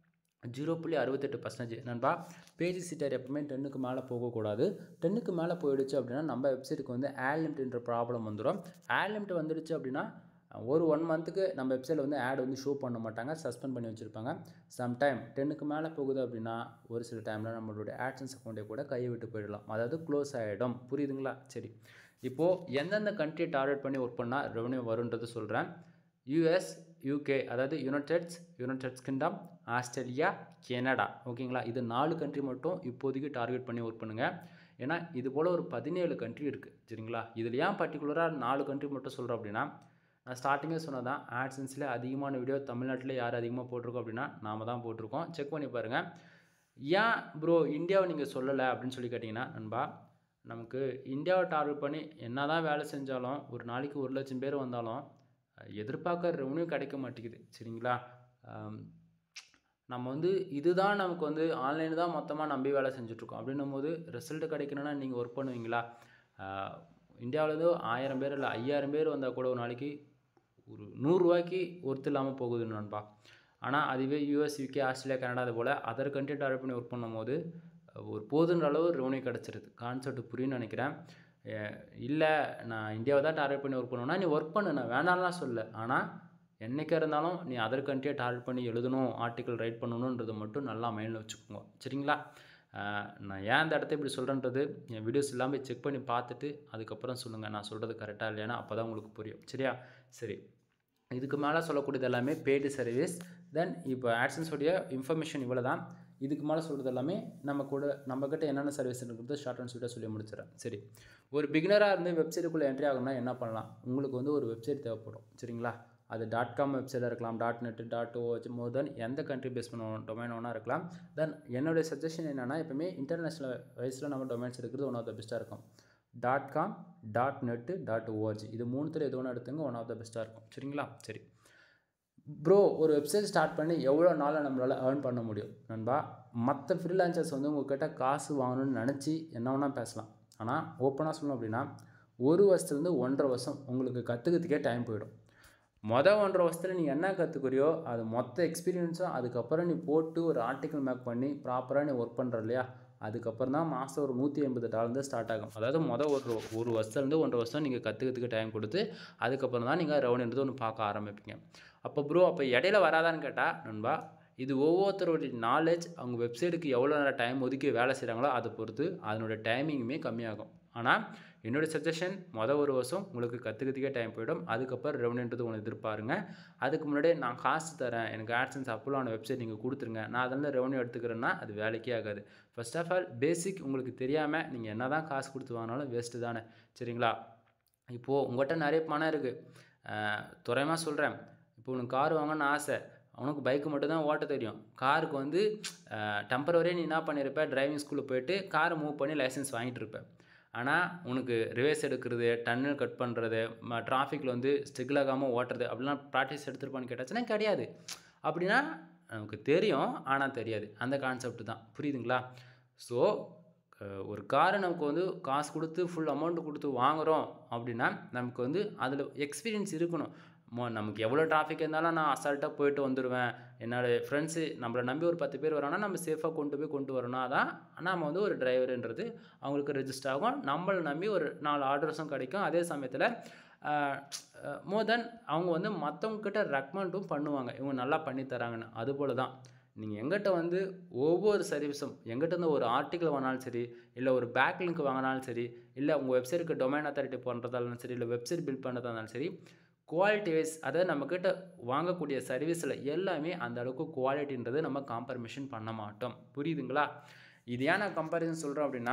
ஜீரோ புள்ளி அறுபத்தெட்டு பர்சன்டேஜ் நண்பா பேஜ் சிட்டர் எப்பவுமே டென்னுக்கு மேலே போகக்கூடாது டென்னுக்கு மேலே போயிடுச்சு அப்படின்னா நம்ம வெப்சைட்டுக்கு வந்து ஆட் லிமிட்ன்ற ப்ராப்ளம் வந்துடும் ஆட் லிமிட் வந்துடுச்சு அப்படின்னா ஒரு ஒன் மந்த்துக்கு நம்ம வெப்சைட்டில் வந்து ஆட் வந்து ஷோ பண்ண மாட்டாங்க சஸ்பெண்ட் பண்ணி வச்சுருப்பாங்க சம்டைம் டென்னுக்கு மேலே போகுது அப்படின்னா ஒரு சில டைமில் நம்மளுடைய ஆட்சன்ஸ் அக்கௌண்ட்டை கூட கையை விட்டு போயிடலாம் அதாவது க்ளோஸ் ஆகிடும் புரியுதுங்களா சரி இப்போது எந்தெந்த கண்ட்ரி டார்கெட் பண்ணி ஒர்க் பண்ணால் ரெவன்யூ வருன்றது சொல்கிறேன் யூஎஸ் யூகே அதாவது United United Kingdom Australia Canada ஓகேங்களா இது நாலு கண்ட்ரி மட்டும் இப்போதைக்கு டார்கெட் பண்ணி ஒர்க் பண்ணுங்கள் ஏன்னா இது போல் ஒரு பதினேழு கண்ட்ரி இருக்குது சரிங்களா இதில் ஏன் பர்டிகுலராக நாலு கண்ட்ரி மட்டும் சொல்கிறோம் அப்படின்னா நான் ஸ்டார்டிங்கே சொன்னதான் ஆட்சன்ஸில் அதிகமான வீடியோ தமிழ்நாட்டில் யார் அதிகமாக போட்டிருக்கோம் அப்படின்னா நாம தான் போட்டிருக்கோம் செக் பண்ணி பாருங்கள் ஏன் ப்ரோ இந்தியாவை நீங்கள் சொல்லலை அப்படின்னு சொல்லி கேட்டிங்கன்னா நண்பா நமக்கு இந்தியாவை டார்கெட் பண்ணி என்ன தான் வேலை செஞ்சாலும் ஒரு நாளைக்கு ஒரு லட்சம் பேர் வந்தாலும் எதிர்பார்க்குற ரெவன்யூ கிடைக்க மாட்டேங்குது சரிங்களா நம்ம வந்து இதுதான் நமக்கு வந்து ஆன்லைன் தான் மொத்தமாக நம்பி வேலை செஞ்சுட்ருக்கோம் அப்படின்னும் போது ரிசல்ட் கிடைக்கணும்னா நீங்கள் ஒர்க் பண்ணுவீங்களா இந்தியாவிலேருந்து ஆயிரம் பேர் இல்லை ஐயாயிரம் பேர் வந்தால் கூட ஒரு நாளைக்கு ஒரு நூறுரூவாய்க்கு ஒர்த்து இல்லாமல் போகுது நண்பா ஆனால் அதுவே யூஎஸ் யூகே ஆஸ்திரேலியா கனடா அது போல் அதர் கண்ட்ரி டார்கெட் பண்ணி ஒர்க் பண்ணும்போது ஒரு போதுன்ற அளவு ரெவன்யூ கிடச்சிருது கான்செப்ட் புரியும்னு நினைக்கிறேன் இல்லை நான் இந்தியாவை தான் டார்கெட் பண்ணி ஒர்க் பண்ணுவேன்னா நீ ஒர்க் பண்ணு நான் வேணாம்லாம் சொல்ல ஆனால் என்றைக்கா இருந்தாலும் நீ அதர் கண்ட்ரியை டார்கெட் பண்ணி எழுதணும் ஆர்டிக்கல் ரைட் பண்ணணுன்றது மட்டும் நல்லா மைண்டில் வச்சுக்கோங்க சரிங்களா நான் ஏன் அந்த இடத்த இப்படி சொல்கிறேன்றது என் வீடியோஸ் எல்லாமே செக் பண்ணி பார்த்துட்டு அதுக்கப்புறம் சொல்லுங்கள் நான் சொல்கிறது கரெக்டாக இல்லையானா அப்போ தான் உங்களுக்கு புரியும் சரியா சரி இதுக்கு மேலே சொல்லக்கூடியது எல்லாமே பெய்டு சர்வீஸ் தென் இப்போ ஆட்சன்ஸோடைய இன்ஃபர்மேஷன் இவ்வளோ தான் இதுக்கு மேலே சொல்கிறது எல்லாமே நம்ம கூட நம்மக்கிட்ட என்னென்ன சர்வீஸ் இருக்கிறது ஷார்ட் அண்ட் ஸ்வீட்டாக சொல்லி முடிச்சிடறேன் சரி ஒரு பிகினராக இருந்து வெப்சைட்டுக்குள்ளே என்ட்ரி ஆகணும்னா என்ன பண்ணலாம் உங்களுக்கு வந்து ஒரு வெப்சைட் தேவைப்படும் சரிங்களா அது டாட் காம் வெப்சைட்டாக இருக்கலாம் dot net dot OH more than எந்த கண்ட்ரி பேஸ் பண்ண டொமைன் ஒன்றா இருக்கலாம் தென் என்னுடைய சஜஷன் என்னென்னா எப்பவுமே இன்டர்நேஷ்னல் வைஸில் நம்ம டொமைன்ஸ் எடுக்கிறது ஒன் ஆஃப் த பெஸ்ட்டாக இருக்கும் dot com dot net dot ORG இது மூணுத்தில் எது ஒன்று எடுத்துங்க ஒன் ஆஃப் த பெஸ்ட்டாக இருக்கும் சரிங்களா சரி ப்ரோ ஒரு வெப்சைட் ஸ்டார்ட் பண்ணி எவ்வளோ நாளில் நம்மளால் ஏர்ன் பண்ண முடியும் நண்பா மற்ற ஃப்ரீலான்சர்ஸ் வந்து உங்கள்கிட்ட காசு வாங்கணும்னு நினச்சி என்ன வேணால் பேசலாம் ஆனால் ஓப்பனாக சொல்லணும் அப்படின்னா ஒரு வருஷத்துலேருந்து ஒன்றரை வருஷம் உங்களுக்கு கற்றுக்கிறதுக்கே டைம் போயிடும் மொதல் ஒன்றரை வருஷத்தில் நீ என்ன கற்றுக்குறியோ அது மொத்த எக்ஸ்பீரியன்ஸும் அதுக்கப்புறம் நீ போட்டு ஒரு ஆர்டிக்கல் மேக் பண்ணி ப்ராப்பராக நீ ஒர்க் பண்ணுற இல்லையா அதுக்கப்புறம் தான் மாதம் ஒரு நூற்றி ஐம்பது டாலர் ஸ்டார்ட் ஆகும் அதாவது மொதல் ஒரு ஒரு வருஷத்துலேருந்து ஒன்றரை வருஷம் நீங்கள் கற்றுக்கிறதுக்கு டைம் கொடுத்து அதுக்கப்புறம் தான் நீங்கள் ரெவன்யூன்றது ஒன்று பார்க்க ஆரம்பிப்பீங்க அப்போ ப்ரோ அப்போ இடையில வராதான்னு கேட்டால் நண்பா இது ஒவ்வொருத்தருடைய நாலேஜ் அவங்க வெப்சைட்டுக்கு எவ்வளோ நேரம் டைம் ஒதுக்கி வேலை செய்கிறாங்களோ அதை பொறுத்து அதனோட டைமிங்குமே கம்மியாகும் ஆனால் என்னோடய சஜஷன் மொதல் ஒரு வருஷம் உங்களுக்கு கற்றுக்கிறதுக்கே டைம் போயிடும் அதுக்கப்புறம் ரெவன்யூன்றது ஒன்று எதிர்பாருங்க அதுக்கு முன்னாடியே நான் காசு தரேன் எனக்கு ஆட்சன்ஸ் அப்ரூவ் வெப்சைட் நீங்கள் கொடுத்துருங்க நான் அதில் ரெவன்யூ எடுத்துக்கிறேன்னா அது வேலைக்கே ஆகாது ஃபர்ஸ்ட் ஆஃப் ஆல் பேசிக் உங்களுக்கு தெரியாமல் நீங்கள் என்ன தான் காசு கொடுத்து வாங்கினாலும் வேஸ்ட்டு தானே சரிங்களா இப்போது உங்கள்கிட்ட நிறைய பணம் இருக்குது துறையமாக சொல்கிறேன் இப்போ உனக்கு கார் வாங்கணும்னு ஆசை உனக்கு பைக்கு மட்டும் தான் ஓட்ட தெரியும் காருக்கு வந்து டெம்பரவரியாக நீ என்ன பண்ணியிருப்ப டிரைவிங் ஸ்கூலில் போயிட்டு காரை மூவ் பண்ணி லைசன்ஸ் வாங்கிட்டு இருப்ப ஆனால் உனக்கு ரிவேஸ் எடுக்கிறது டன்னல் கட் பண்ணுறது டிராஃபிக்கில் வந்து ஸ்ட்ரிகிள் ஆகாமல் ஓட்டுறது அப்படிலாம் ப்ராக்டிஸ் எடுத்துருப்பான்னு கேட்டாச்சுன்னா கிடையாது அப்படின்னா நமக்கு தெரியும் ஆனால் தெரியாது அந்த கான்செப்ட் தான் புரியுதுங்களா ஸோ ஒரு காரை நமக்கு வந்து காசு கொடுத்து ஃபுல் அமௌண்ட் கொடுத்து வாங்குகிறோம் அப்படின்னா நமக்கு வந்து அதில் எக்ஸ்பீரியன்ஸ் இருக்கணும் மோ நமக்கு எவ்வளோ டிராஃபிக் இருந்தாலும் நான் அசால்ட்டாக போயிட்டு வந்துடுவேன் என்னோடய ஃப்ரெண்ட்ஸு நம்மளை நம்பி ஒரு பத்து பேர் வரோன்னா நம்ம சேஃபாக கொண்டு போய் கொண்டு வரணும் அதான் நம்ம வந்து ஒரு டிரைவருன்றது அவங்களுக்கு ரெஜிஸ்டர் ஆகும் நம்மளை நம்பி ஒரு நாலு ஆர்டர்ஸும் கிடைக்கும் அதே சமயத்தில் மோர் தென் அவங்க வந்து மற்றவங்கக்கிட்ட ரெக்கமெண்டும் பண்ணுவாங்க இவங்க நல்லா பண்ணி தராங்கன்னு அதுபோல் தான் நீங்கள் எங்கிட்ட வந்து ஒவ்வொரு சர்வீஸும் எங்கிட்ட இருந்து ஒரு ஆர்டிக்கல் வாங்கினாலும் சரி இல்லை ஒரு பேக் லிங்க் வாங்கினாலும் சரி இல்லை உங்கள் வெப்சைட்டுக்கு டொமைன் அத்தாரிட்டி பண்ணுறதாலும் சரி இல்லை வெப்சைட் பில்ட் பண்ணுறதா இருந்தாலும் சரி குவாலிட்டி வைஸ் அதாவது நம்மக்கிட்ட வாங்கக்கூடிய சர்வீஸில் எல்லாமே அந்த அளவுக்கு குவாலிட்டின்றது நம்ம காம்பர்மிஷன் பண்ண மாட்டோம் புரியுதுங்களா இது ஏன் நான் கம்பேரிசன் சொல்கிறேன் அப்படின்னா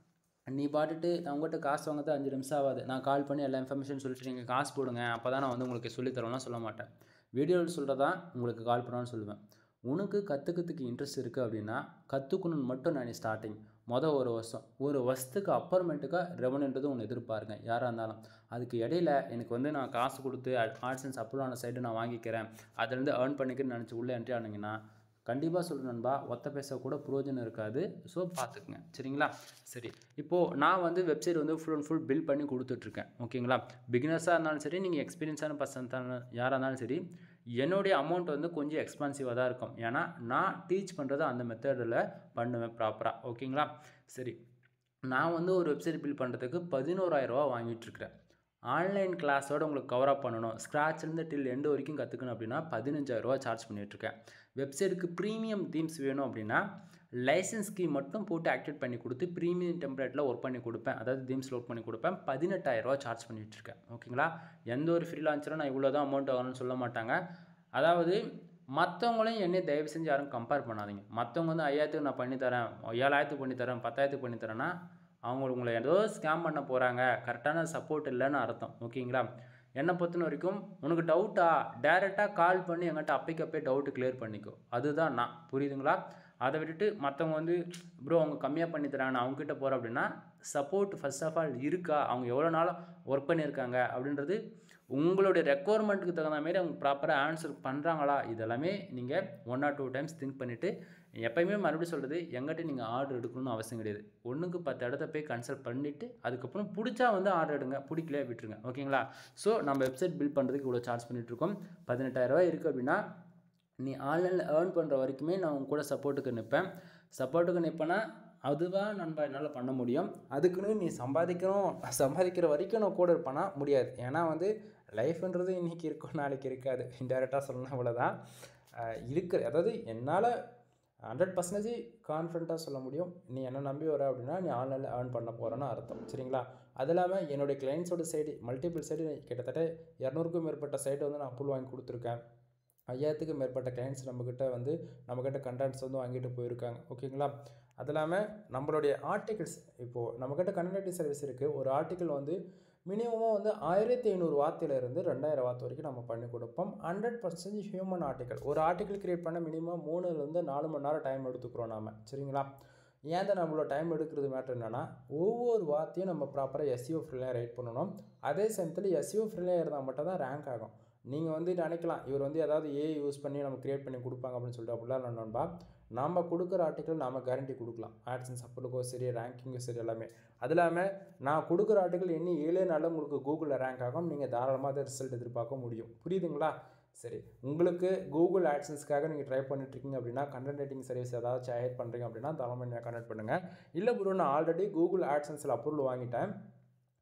நீ பாட்டுட்டு நான் உங்கள்கிட்ட காசு வாங்கிறது அஞ்சு நிமிஷம் ஆகாது நான் கால் பண்ணி எல்லா இன்ஃபர்மேஷன் சொல்லிட்டு நீங்கள் காசு போடுங்க அப்போ தான் நான் வந்து உங்களுக்கு சொல்லித்தரோம்லாம் சொல்ல மாட்டேன் வீடியோவில் சொல்கிறதான் உங்களுக்கு கால் பண்ணணும்னு சொல்லுவேன் உனக்கு கற்றுக்கிறதுக்கு இன்ட்ரெஸ்ட் இருக்குது அப்படின்னா கற்றுக்கணுன்னு மட்டும் நான் ஸ்டார்டிங் மொதல் ஒரு வருஷம் ஒரு வருஷத்துக்கு அப்புறமேட்டுக்கா ரெவன்யூன்றது ஒன்று எதிர்பாருங்க யாராக இருந்தாலும் அதுக்கு இடையில எனக்கு வந்து நான் காசு கொடுத்து ஆட்சன்ஸ் அப்ரூவ் ஆன சைடு நான் வாங்கிக்கிறேன் அதுலேருந்து ஏர்ன் பண்ணிக்கிறேன்னு நினச்சி உள்ளே என்ட்ரி ஆனீங்கன்னா கண்டிப்பாக சொல்கிறேன் நண்பா ஒத்த பேச கூட பிரயோஜனம் இருக்காது ஸோ பார்த்துக்குங்க சரிங்களா சரி இப்போது நான் வந்து வெப்சைட் வந்து ஃபுல் அண்ட் ஃபுல் பில் பண்ணி கொடுத்துட்ருக்கேன் ஓகேங்களா பிகினர்ஸாக இருந்தாலும் சரி நீங்கள் எக்ஸ்பீரியன்ஸான பர்சன் யாராக இருந்தாலும் சரி என்னுடைய அமௌண்ட் வந்து கொஞ்சம் எக்ஸ்பென்சிவாக தான் இருக்கும் ஏன்னா நான் டீச் பண்ணுறது அந்த மெத்தடில் பண்ணுவேன் ப்ராப்பராக ஓகேங்களா சரி நான் வந்து ஒரு வெப்சைட் பில் பண்ணுறதுக்கு பதினோராயிரரூவா வாங்கிட்டுருக்கிறேன் ஆன்லைன் கிளாஸோட உங்களுக்கு கவர் அப் பண்ணணும் ஸ்க்ராட்ச்லேருந்து டில் எண்டு வரைக்கும் கற்றுக்கணும் அப்படின்னா பதினஞ்சாயிரரூவா சார்ஜ் பண்ணிகிட்ருக்கேன் வெப்சைட்டுக்கு ப்ரீமியம் தீம்ஸ் வேணும் அப்படின்னா லைசன்ஸ் கீ மட்டும் போட்டு ஆக்டிவேட் பண்ணி கொடுத்து ப்ரீமியம் டெம்ப்ளேட்டில் ஒர்க் பண்ணி கொடுப்பேன் அதாவது தீம்ஸ் லோட் பண்ணி கொடுப்பேன் பதினெட்டாயிரரூவா சார்ஜ் பண்ணிகிட்ருக்கேன் ஓகேங்களா எந்த ஒரு ஃப்ரீலான்சரும் நான் இவ்வளோ தான் அமௌண்ட் ஆகணும்னு சொல்ல மாட்டாங்க அதாவது மற்றவங்களையும் என்னை தயவு செஞ்சு யாரும் கம்பேர் பண்ணாதீங்க மற்றவங்க வந்து ஐயாயிரத்துக்கு நான் பண்ணித்தரேன் ஏழாயிரத்துக்கு பண்ணித்தரேன் பத்தாயிரத்துக்கு பண்ணித்தரேன்னா அவங்க உங்களை ஏதோ ஸ்கேம் பண்ண போகிறாங்க கரெக்டான சப்போர்ட் இல்லைன்னு அர்த்தம் ஓகேங்களா என்னை பொறுத்த வரைக்கும் உனக்கு டவுட்டா டேரெக்டாக கால் பண்ணி எங்கிட்ட அப்பைக்கப்பே டவுட்டு கிளியர் பண்ணிக்கோ அதுதான் நான் புரியுதுங்களா அதை விட்டுட்டு மற்றவங்க வந்து ப்ரோ அவங்க கம்மியாக பண்ணி தராங்க அவங்ககிட்ட போகிறேன் அப்படின்னா சப்போர்ட் ஃபர்ஸ்ட் ஆஃப் ஆல் இருக்கா அவங்க எவ்வளோ நாளும் ஒர்க் பண்ணியிருக்காங்க அப்படின்றது உங்களுடைய ரெக்குவயர்மெண்ட்டுக்கு தகுந்த மாதிரி அவங்க ப்ராப்பராக ஆன்சர் பண்ணுறாங்களா இதெல்லாமே நீங்கள் one or two times think பண்ணிவிட்டு எப்பயுமே மறுபடியும் சொல்கிறது எங்கிட்ட நீங்கள் ஆர்டர் எடுக்கணும்னு அவசியம் கிடையாது ஒன்றுக்கு பத்து இடத்த போய் கன்சல்ட் பண்ணிவிட்டு அதுக்கப்புறம் பிடிச்சா வந்து ஆர்டர் எடுங்க பிடிக்கல விட்டுருங்க ஓகேங்களா ஸோ நம்ம வெப்சைட் பில்ட் பண்ணுறதுக்கு இவ்வளோ சார்ஜ் பண்ணிகிட்ருக்கோம் பதினெட்டாயிரரூவா இருக்குது அப்படின்னா நீ ஆன்லைனில் ஏர்ன் பண்ணுற வரைக்குமே நான் உங்க கூட சப்போர்ட்டுக்கு நிற்பேன் சப்போர்ட்டுக்கு நிற்பேன்னா அதுதான் நண்பா என்னால் பண்ண முடியும் அதுக்குன்னு நீ சம்பாதிக்கணும் சம்பாதிக்கிற வரைக்கும் நான் கூட இருப்பேனா முடியாது ஏன்னா வந்து லைஃப்ன்றது இன்றைக்கி இருக்கும் நாளைக்கு இருக்காது இன்டெரக்டாக சொல்லணும் அவ்வளோதான் இருக்கு அதாவது என்னால் ஹண்ட்ரட் பர்சன்டேஜ் கான்ஃபிடண்ட்டாக சொல்ல முடியும் நீ என்ன நம்பி வர அப்படின்னா நீ ஆன்லைனில் ஏர்ன் பண்ண போகிறேன்னு அர்த்தம் சரிங்களா அது இல்லாமல் என்னுடைய கிளைண்ட்ஸோட சைடு மல்டிபிள் சைடு கிட்டத்தட்ட இரநூறுக்கும் மேற்பட்ட சைடு வந்து நான் அப்ரூவல் வாங்கி கொடுத்துருக்கேன் ஐயாயிரத்துக்கு மேற்பட்ட கிளைண்ட்ஸ் நம்மக்கிட்ட வந்து நம்மக்கிட்ட கண்டென்ட்ஸ் வந்து வாங்கிட்டு போயிருக்காங்க ஓகேங்களா அது இல்லாமல் நம்மளுடைய ஆர்டிகிள்ஸ் இப்போது நம்மக்கிட்ட கண்டென்ட் சர்வீஸ் இருக்குது ஒரு ஆர்டிக்கிள் வந்து மினிமமாக வந்து ஆயிரத்தி ஐநூறு வார்த்தையிலேருந்து ரெண்டாயிரம் வார்த்தை வரைக்கும் நம்ம பண்ணி கொடுப்போம் ஹண்ட்ரட் பர்சன்டேஜ் ஹியூமன் ஆர்டிக்கல் ஒரு ஆர்டிக்கல் கிரியேட் பண்ண மினிமம் மூணுலேருந்து நாலு மணி நேரம் டைம் எடுத்துக்கிறோம் நாம் சரிங்களா ஏன் தான் நம்மளோட டைம் எடுக்கிறது மேட்டர் என்னென்னா ஒவ்வொரு வார்த்தையும் நம்ம ப்ராப்பராக எஸ்இஓ ஃப்ரீலாக ரைட் பண்ணணும் அதே சமயத்தில் எஸ்இஓ ஃப்ரீலாக இருந்தால் மட்டும் தான் ரேங்க் ஆகும் நீங்கள் வந்து நினைக்கலாம் இவர் வந்து ஏதாவது ஏ யூஸ் பண்ணி நம்ம க்ரியேட் பண்ணி கொடுப்பாங்க அப்படின்னு சொல்லிட்டு அப்படிலாம் இல்லை நண்பா நம்ம கொடுக்குற ஆர்டிக்கல் நம்ம கேரண்டி கொடுக்கலாம் ஆட்ஸன்ஸ் சப்போர்ட்டுக்கோ சரி ரேங்கிங்கும் சரி எல்லாமே அது இல்லாமல் நான் கொடுக்குற ஆர்டிக்கல் இன்னி ஏழே நாளில் உங்களுக்கு கூகுளில் ரேங்க் ஆகும் நீங்கள் தாராளமாக அதை ரிசல்ட் எதிர்பார்க்க முடியும் புரியுதுங்களா சரி உங்களுக்கு கூகுள் ஆட்சன்ஸ்க்காக நீங்கள் ட்ரை பண்ணிட்டுருக்கீங்க அப்படின்னா கண்டென்ட் ரைட்டிங் சர்வீஸ் ஏதாவது ஹையர் பண்ணுறீங்க அப்படின்னா தாராளமாக நீங்கள் கனெக்ட் பண்ணுங்கள் இல்லை ப்ரோ நான் ஆல்ரெடி கூகுள் ஆட்சன்ஸில் அப்ரூவல் வாங்கிட்டேன்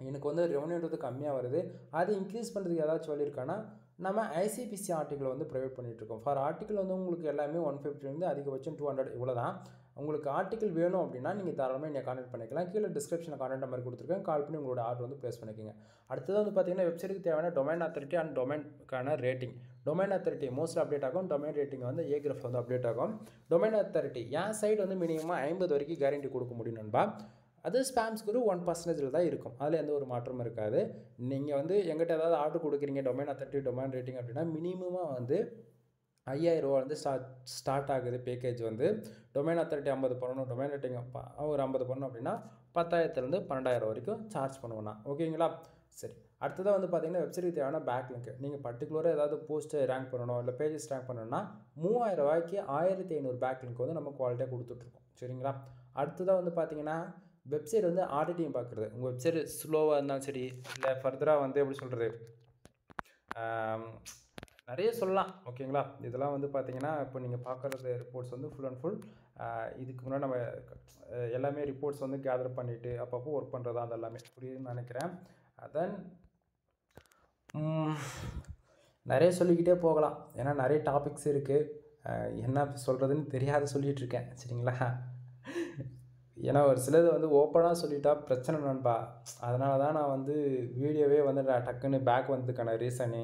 எனக்கு வந்து ரெவன்யூன்றது கம்மியாக வருது அது இன்க்ரீஸ் பண்ணுறதுக்கு ஏதாச்சும் வழி இருக்கான்னா நம்ம ஐசிபிசி ஆர்டிக்கல் வந்து ப்ரொவைட் பண்ணிகிட்ருக்கோம் ஃபார் ஆர்டிக்கல் வந்து உங்களுக்கு எல்லாமே ஒன் ஃபிஃப்டிலேருந்து அதிகபட்சம் டூ ஹண்ட்ரட் இவ்வளோ தான் உங்களுக்கு ஆர்டிக்கல் வேணும் அப்படின்னா நீங்கள் தாராளமாக என்னை கான்டெக்ட் பண்ணிக்கலாம் கீழே டிஸ்கிரிப்ஷனில் கான்டெக்ட் நம்பர் கொடுத்துருக்கேன் கால் பண்ணி உங்களோட ஆர்டர் வந்து ப்ளேஸ் பண்ணிக்கோங்க அடுத்தது வந்து பார்த்தீங்கன்னா வெப்சைட்டுக்கு தேவையான டொமைன் அத்தாரிட்டி அண்ட் டொமைனுக்கான rating domain authority most update ஆகும் டொமைன் ரேட்டிங் வந்து ஏ கிராஃப் வந்து அப்டேட் ஆகும் டொமைன் அத்தாரிட்டி என் சைடு வந்து மினிமம் ஐம்பது வரைக்கும் கேரண்டி கொடுக்க முடியும் நண்பா அது ஸ்பேம்ஸ்க்கு ஒன் பர்சன்டேஜில் தான் இருக்கும் அதில் எந்த ஒரு மாற்றமும் இருக்காது நீங்கள் வந்து எங்கிட்ட ஏதாவது ஆர்டர் கொடுக்குறீங்க டொமைன் அத்தாரிட்டி டொமைன் ரேட்டிங் அப்படின்னா மினிமமாக வந்து ஐயாயிரரூவா வந்து ஸ்டார்ட் ஸ்டார்ட் ஆகுது பேக்கேஜ் வந்து டொமைன் அத்தாரிட்டி ஐம்பது பண்ணணும் டொமைன் ரேட்டிங் ஒரு ஐம்பது பண்ணணும் அப்படின்னா பத்தாயிரத்துலேருந்து பன்னெண்டாயிரம் வரைக்கும் சார்ஜ் பண்ணுவேன் நான் ஓகேங்களா சரி அடுத்ததாக வந்து பார்த்தீங்கன்னா வெப்சைட்டுக்கு தேவையான பேக் லிங்க் நீங்கள் பர்டிகுலராக ஏதாவது போஸ்ட்டு ரேங்க் பண்ணணும் இல்லை பேஜஸ் ரேங்க் பண்ணணும்னா மூவாயிரம் ரூபாய்க்கு ஆயிரத்தி ஐநூறு பேக் லிங்க் வந்து நம்ம குவாலிட்டியாக கொடுத்துட்ருக்கோம் சரிங்களா அடுத்ததாக வந்து பார்த்தீங்கன்னா வெப்சைட் வந்து ஆடிட்டிங் பார்க்குறது உங்கள் வெப்சைட் ஸ்லோவாக இருந்தாலும் சரி இல்லை ஃபர்தராக வந்து எப்படி சொல்கிறது நிறைய சொல்லலாம் ஓகேங்களா இதெல்லாம் வந்து பார்த்தீங்கன்னா இப்போ நீங்கள் பார்க்குறது ரிப்போர்ட்ஸ் வந்து ஃபுல் அண்ட் ஃபுல் இதுக்கு முன்னாடி நம்ம அஹ், எல்லாமே ரிப்போர்ட்ஸ் வந்து கேதர் பண்ணிவிட்டு அப்பப்போ ஒர்க் பண்ணுறதா அது எல்லாமே புரியுதுன்னு நினைக்கிறேன் தென் நிறைய சொல்லிக்கிட்டே போகலாம் ஏன்னா நிறைய டாபிக்ஸ் இருக்குது என்ன சொல்கிறதுன்னு தெரியாத சொல்லிகிட்டு இருக்கேன் சரிங்களா ஏன்னா ஒரு சிலது வந்து ஓப்பனாக சொல்லிட்டா பிரச்சனை நண்பா அதனால தான் நான் வந்து வீடியோவே வந்து நான் டக்குன்னு பேக் வந்ததுக்கான ரீசனு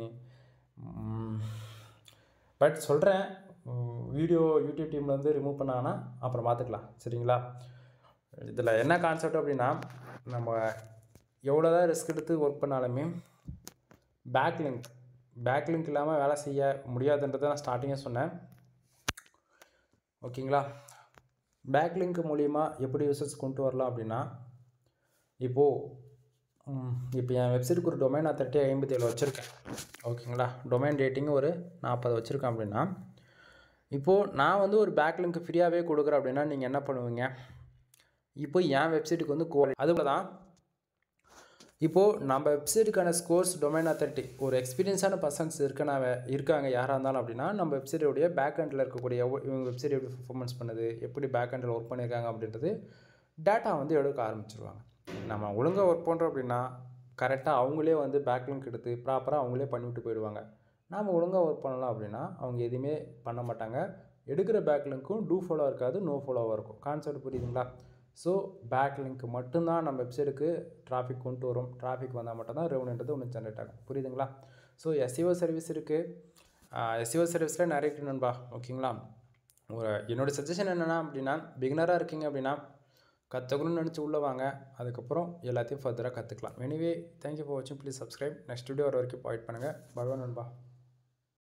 பட் சொல்கிறேன் வீடியோ யூடியூப் டீமில் வந்து ரிமூவ் பண்ணாங்கன்னா அப்புறம் பார்த்துக்கலாம் சரிங்களா இதில் என்ன கான்செப்ட் அப்படின்னா நம்ம எவ்வளோ தான் ரிஸ்க் எடுத்து ஒர்க் பண்ணாலுமே பேக் லிங்க் பேக் லிங்க் இல்லாமல் வேலை செய்ய முடியாதுன்றதை நான் ஸ்டார்டிங்கே சொன்னேன் ஓகேங்களா பேக் லிங்க் மூலிமா எப்படி யூசர்ஸ் கொண்டு வரலாம் அப்படின்னா இப்போது இப்போ என் வெப்சைட்டுக்கு ஒரு டொமைன் அத்தாரிட்டி ஐம்பத்தி ஏழு வச்சுருக்கேன் ஓகேங்களா டொமைன் ரேட்டிங் ஒரு நாற்பது வச்சுருக்கேன் அப்படின்னா இப்போது நான் வந்து ஒரு பேக் லிங்க் ஃப்ரீயாகவே கொடுக்குறேன் அப்படின்னா நீங்கள் என்ன பண்ணுவீங்க இப்போ என் வெப்சைட்டுக்கு வந்து கோ அதுபோல் தான் இப்போது நம்ம வெப்சைட்டுக்கான ஸ்கோர்ஸ் டொமைன் அத்தாரிட்டி ஒரு எக்ஸ்பீரியன்ஸான பர்சன்ஸ் இருக்கனா இருக்காங்க யாராக இருந்தாலும் அப்படின்னா நம்ம வெப்சைட்டோடைய பேக் ஹண்டில் இருக்கக்கூடிய எவ்வளோ- இவங்க வெப்சைட் எப்படி பர்ஃபார்மன்ஸ் பண்ணுது எப்படி பேக் ஹண்டில் ஒர்க் பண்ணியிருக்காங்க அப்படின்றது டேட்டா வந்து எடுக்க ஆரம்பிச்சிருவாங்க நம்ம ஒழுங்காக ஒர்க் பண்ணுறோம் அப்படின்னா கரெக்டாக அவங்களே வந்து பேக் லிங்க் எடுத்து ப்ராப்பராக அவங்களே பண்ணிவிட்டு போயிடுவாங்க நாம் ஒழுங்காக ஒர்க் பண்ணலாம் அப்படின்னா அவங்க எதுவுமே பண்ண மாட்டாங்க எடுக்கிற பேக் லிங்க்கும் டூ ஃபாலோ இருக்காது நோ ஃபாலோவாக இருக்கும் கான்செப்ட் புரியுதுங்களா ஸோ பேக் லிங்க் மட்டும்தான் நம்ம வெப்சைட்டுக்கு டிராஃபிக் கொண்டு வரும் டிராஃபிக் வந்தால் மட்டும்தான் ரெவன்யூன்றது ஒன்று ஜென்ரேட் ஆகும் புரியுதுங்களா ஸோ எஸ்இஓ சர்வீஸ் இருக்குது எஸ்இஓ சர்வீஸில் நிறைய இருக்கு நண்பா ஓகேங்களா ஒரு என்னோடய சஜஷன் என்னென்னா அப்படின்னா பிகினராக இருக்கீங்க அப்படின்னா கற்றுக்கணும்னு நினச்சி உள்ளே வாங்க அதுக்கப்புறம் எல்லாத்தையும் ஃபர்தராக கற்றுக்கலாம் எனிவே தேங்க்யூ ஃபார் வாட்சிங் ப்ளீஸ் சப்ஸ்கிரைப் நெக்ஸ்ட் வீடியோ வர வரைக்கும் பாயிண்ட் பண்ணுங்கள் பகவான் நண்பா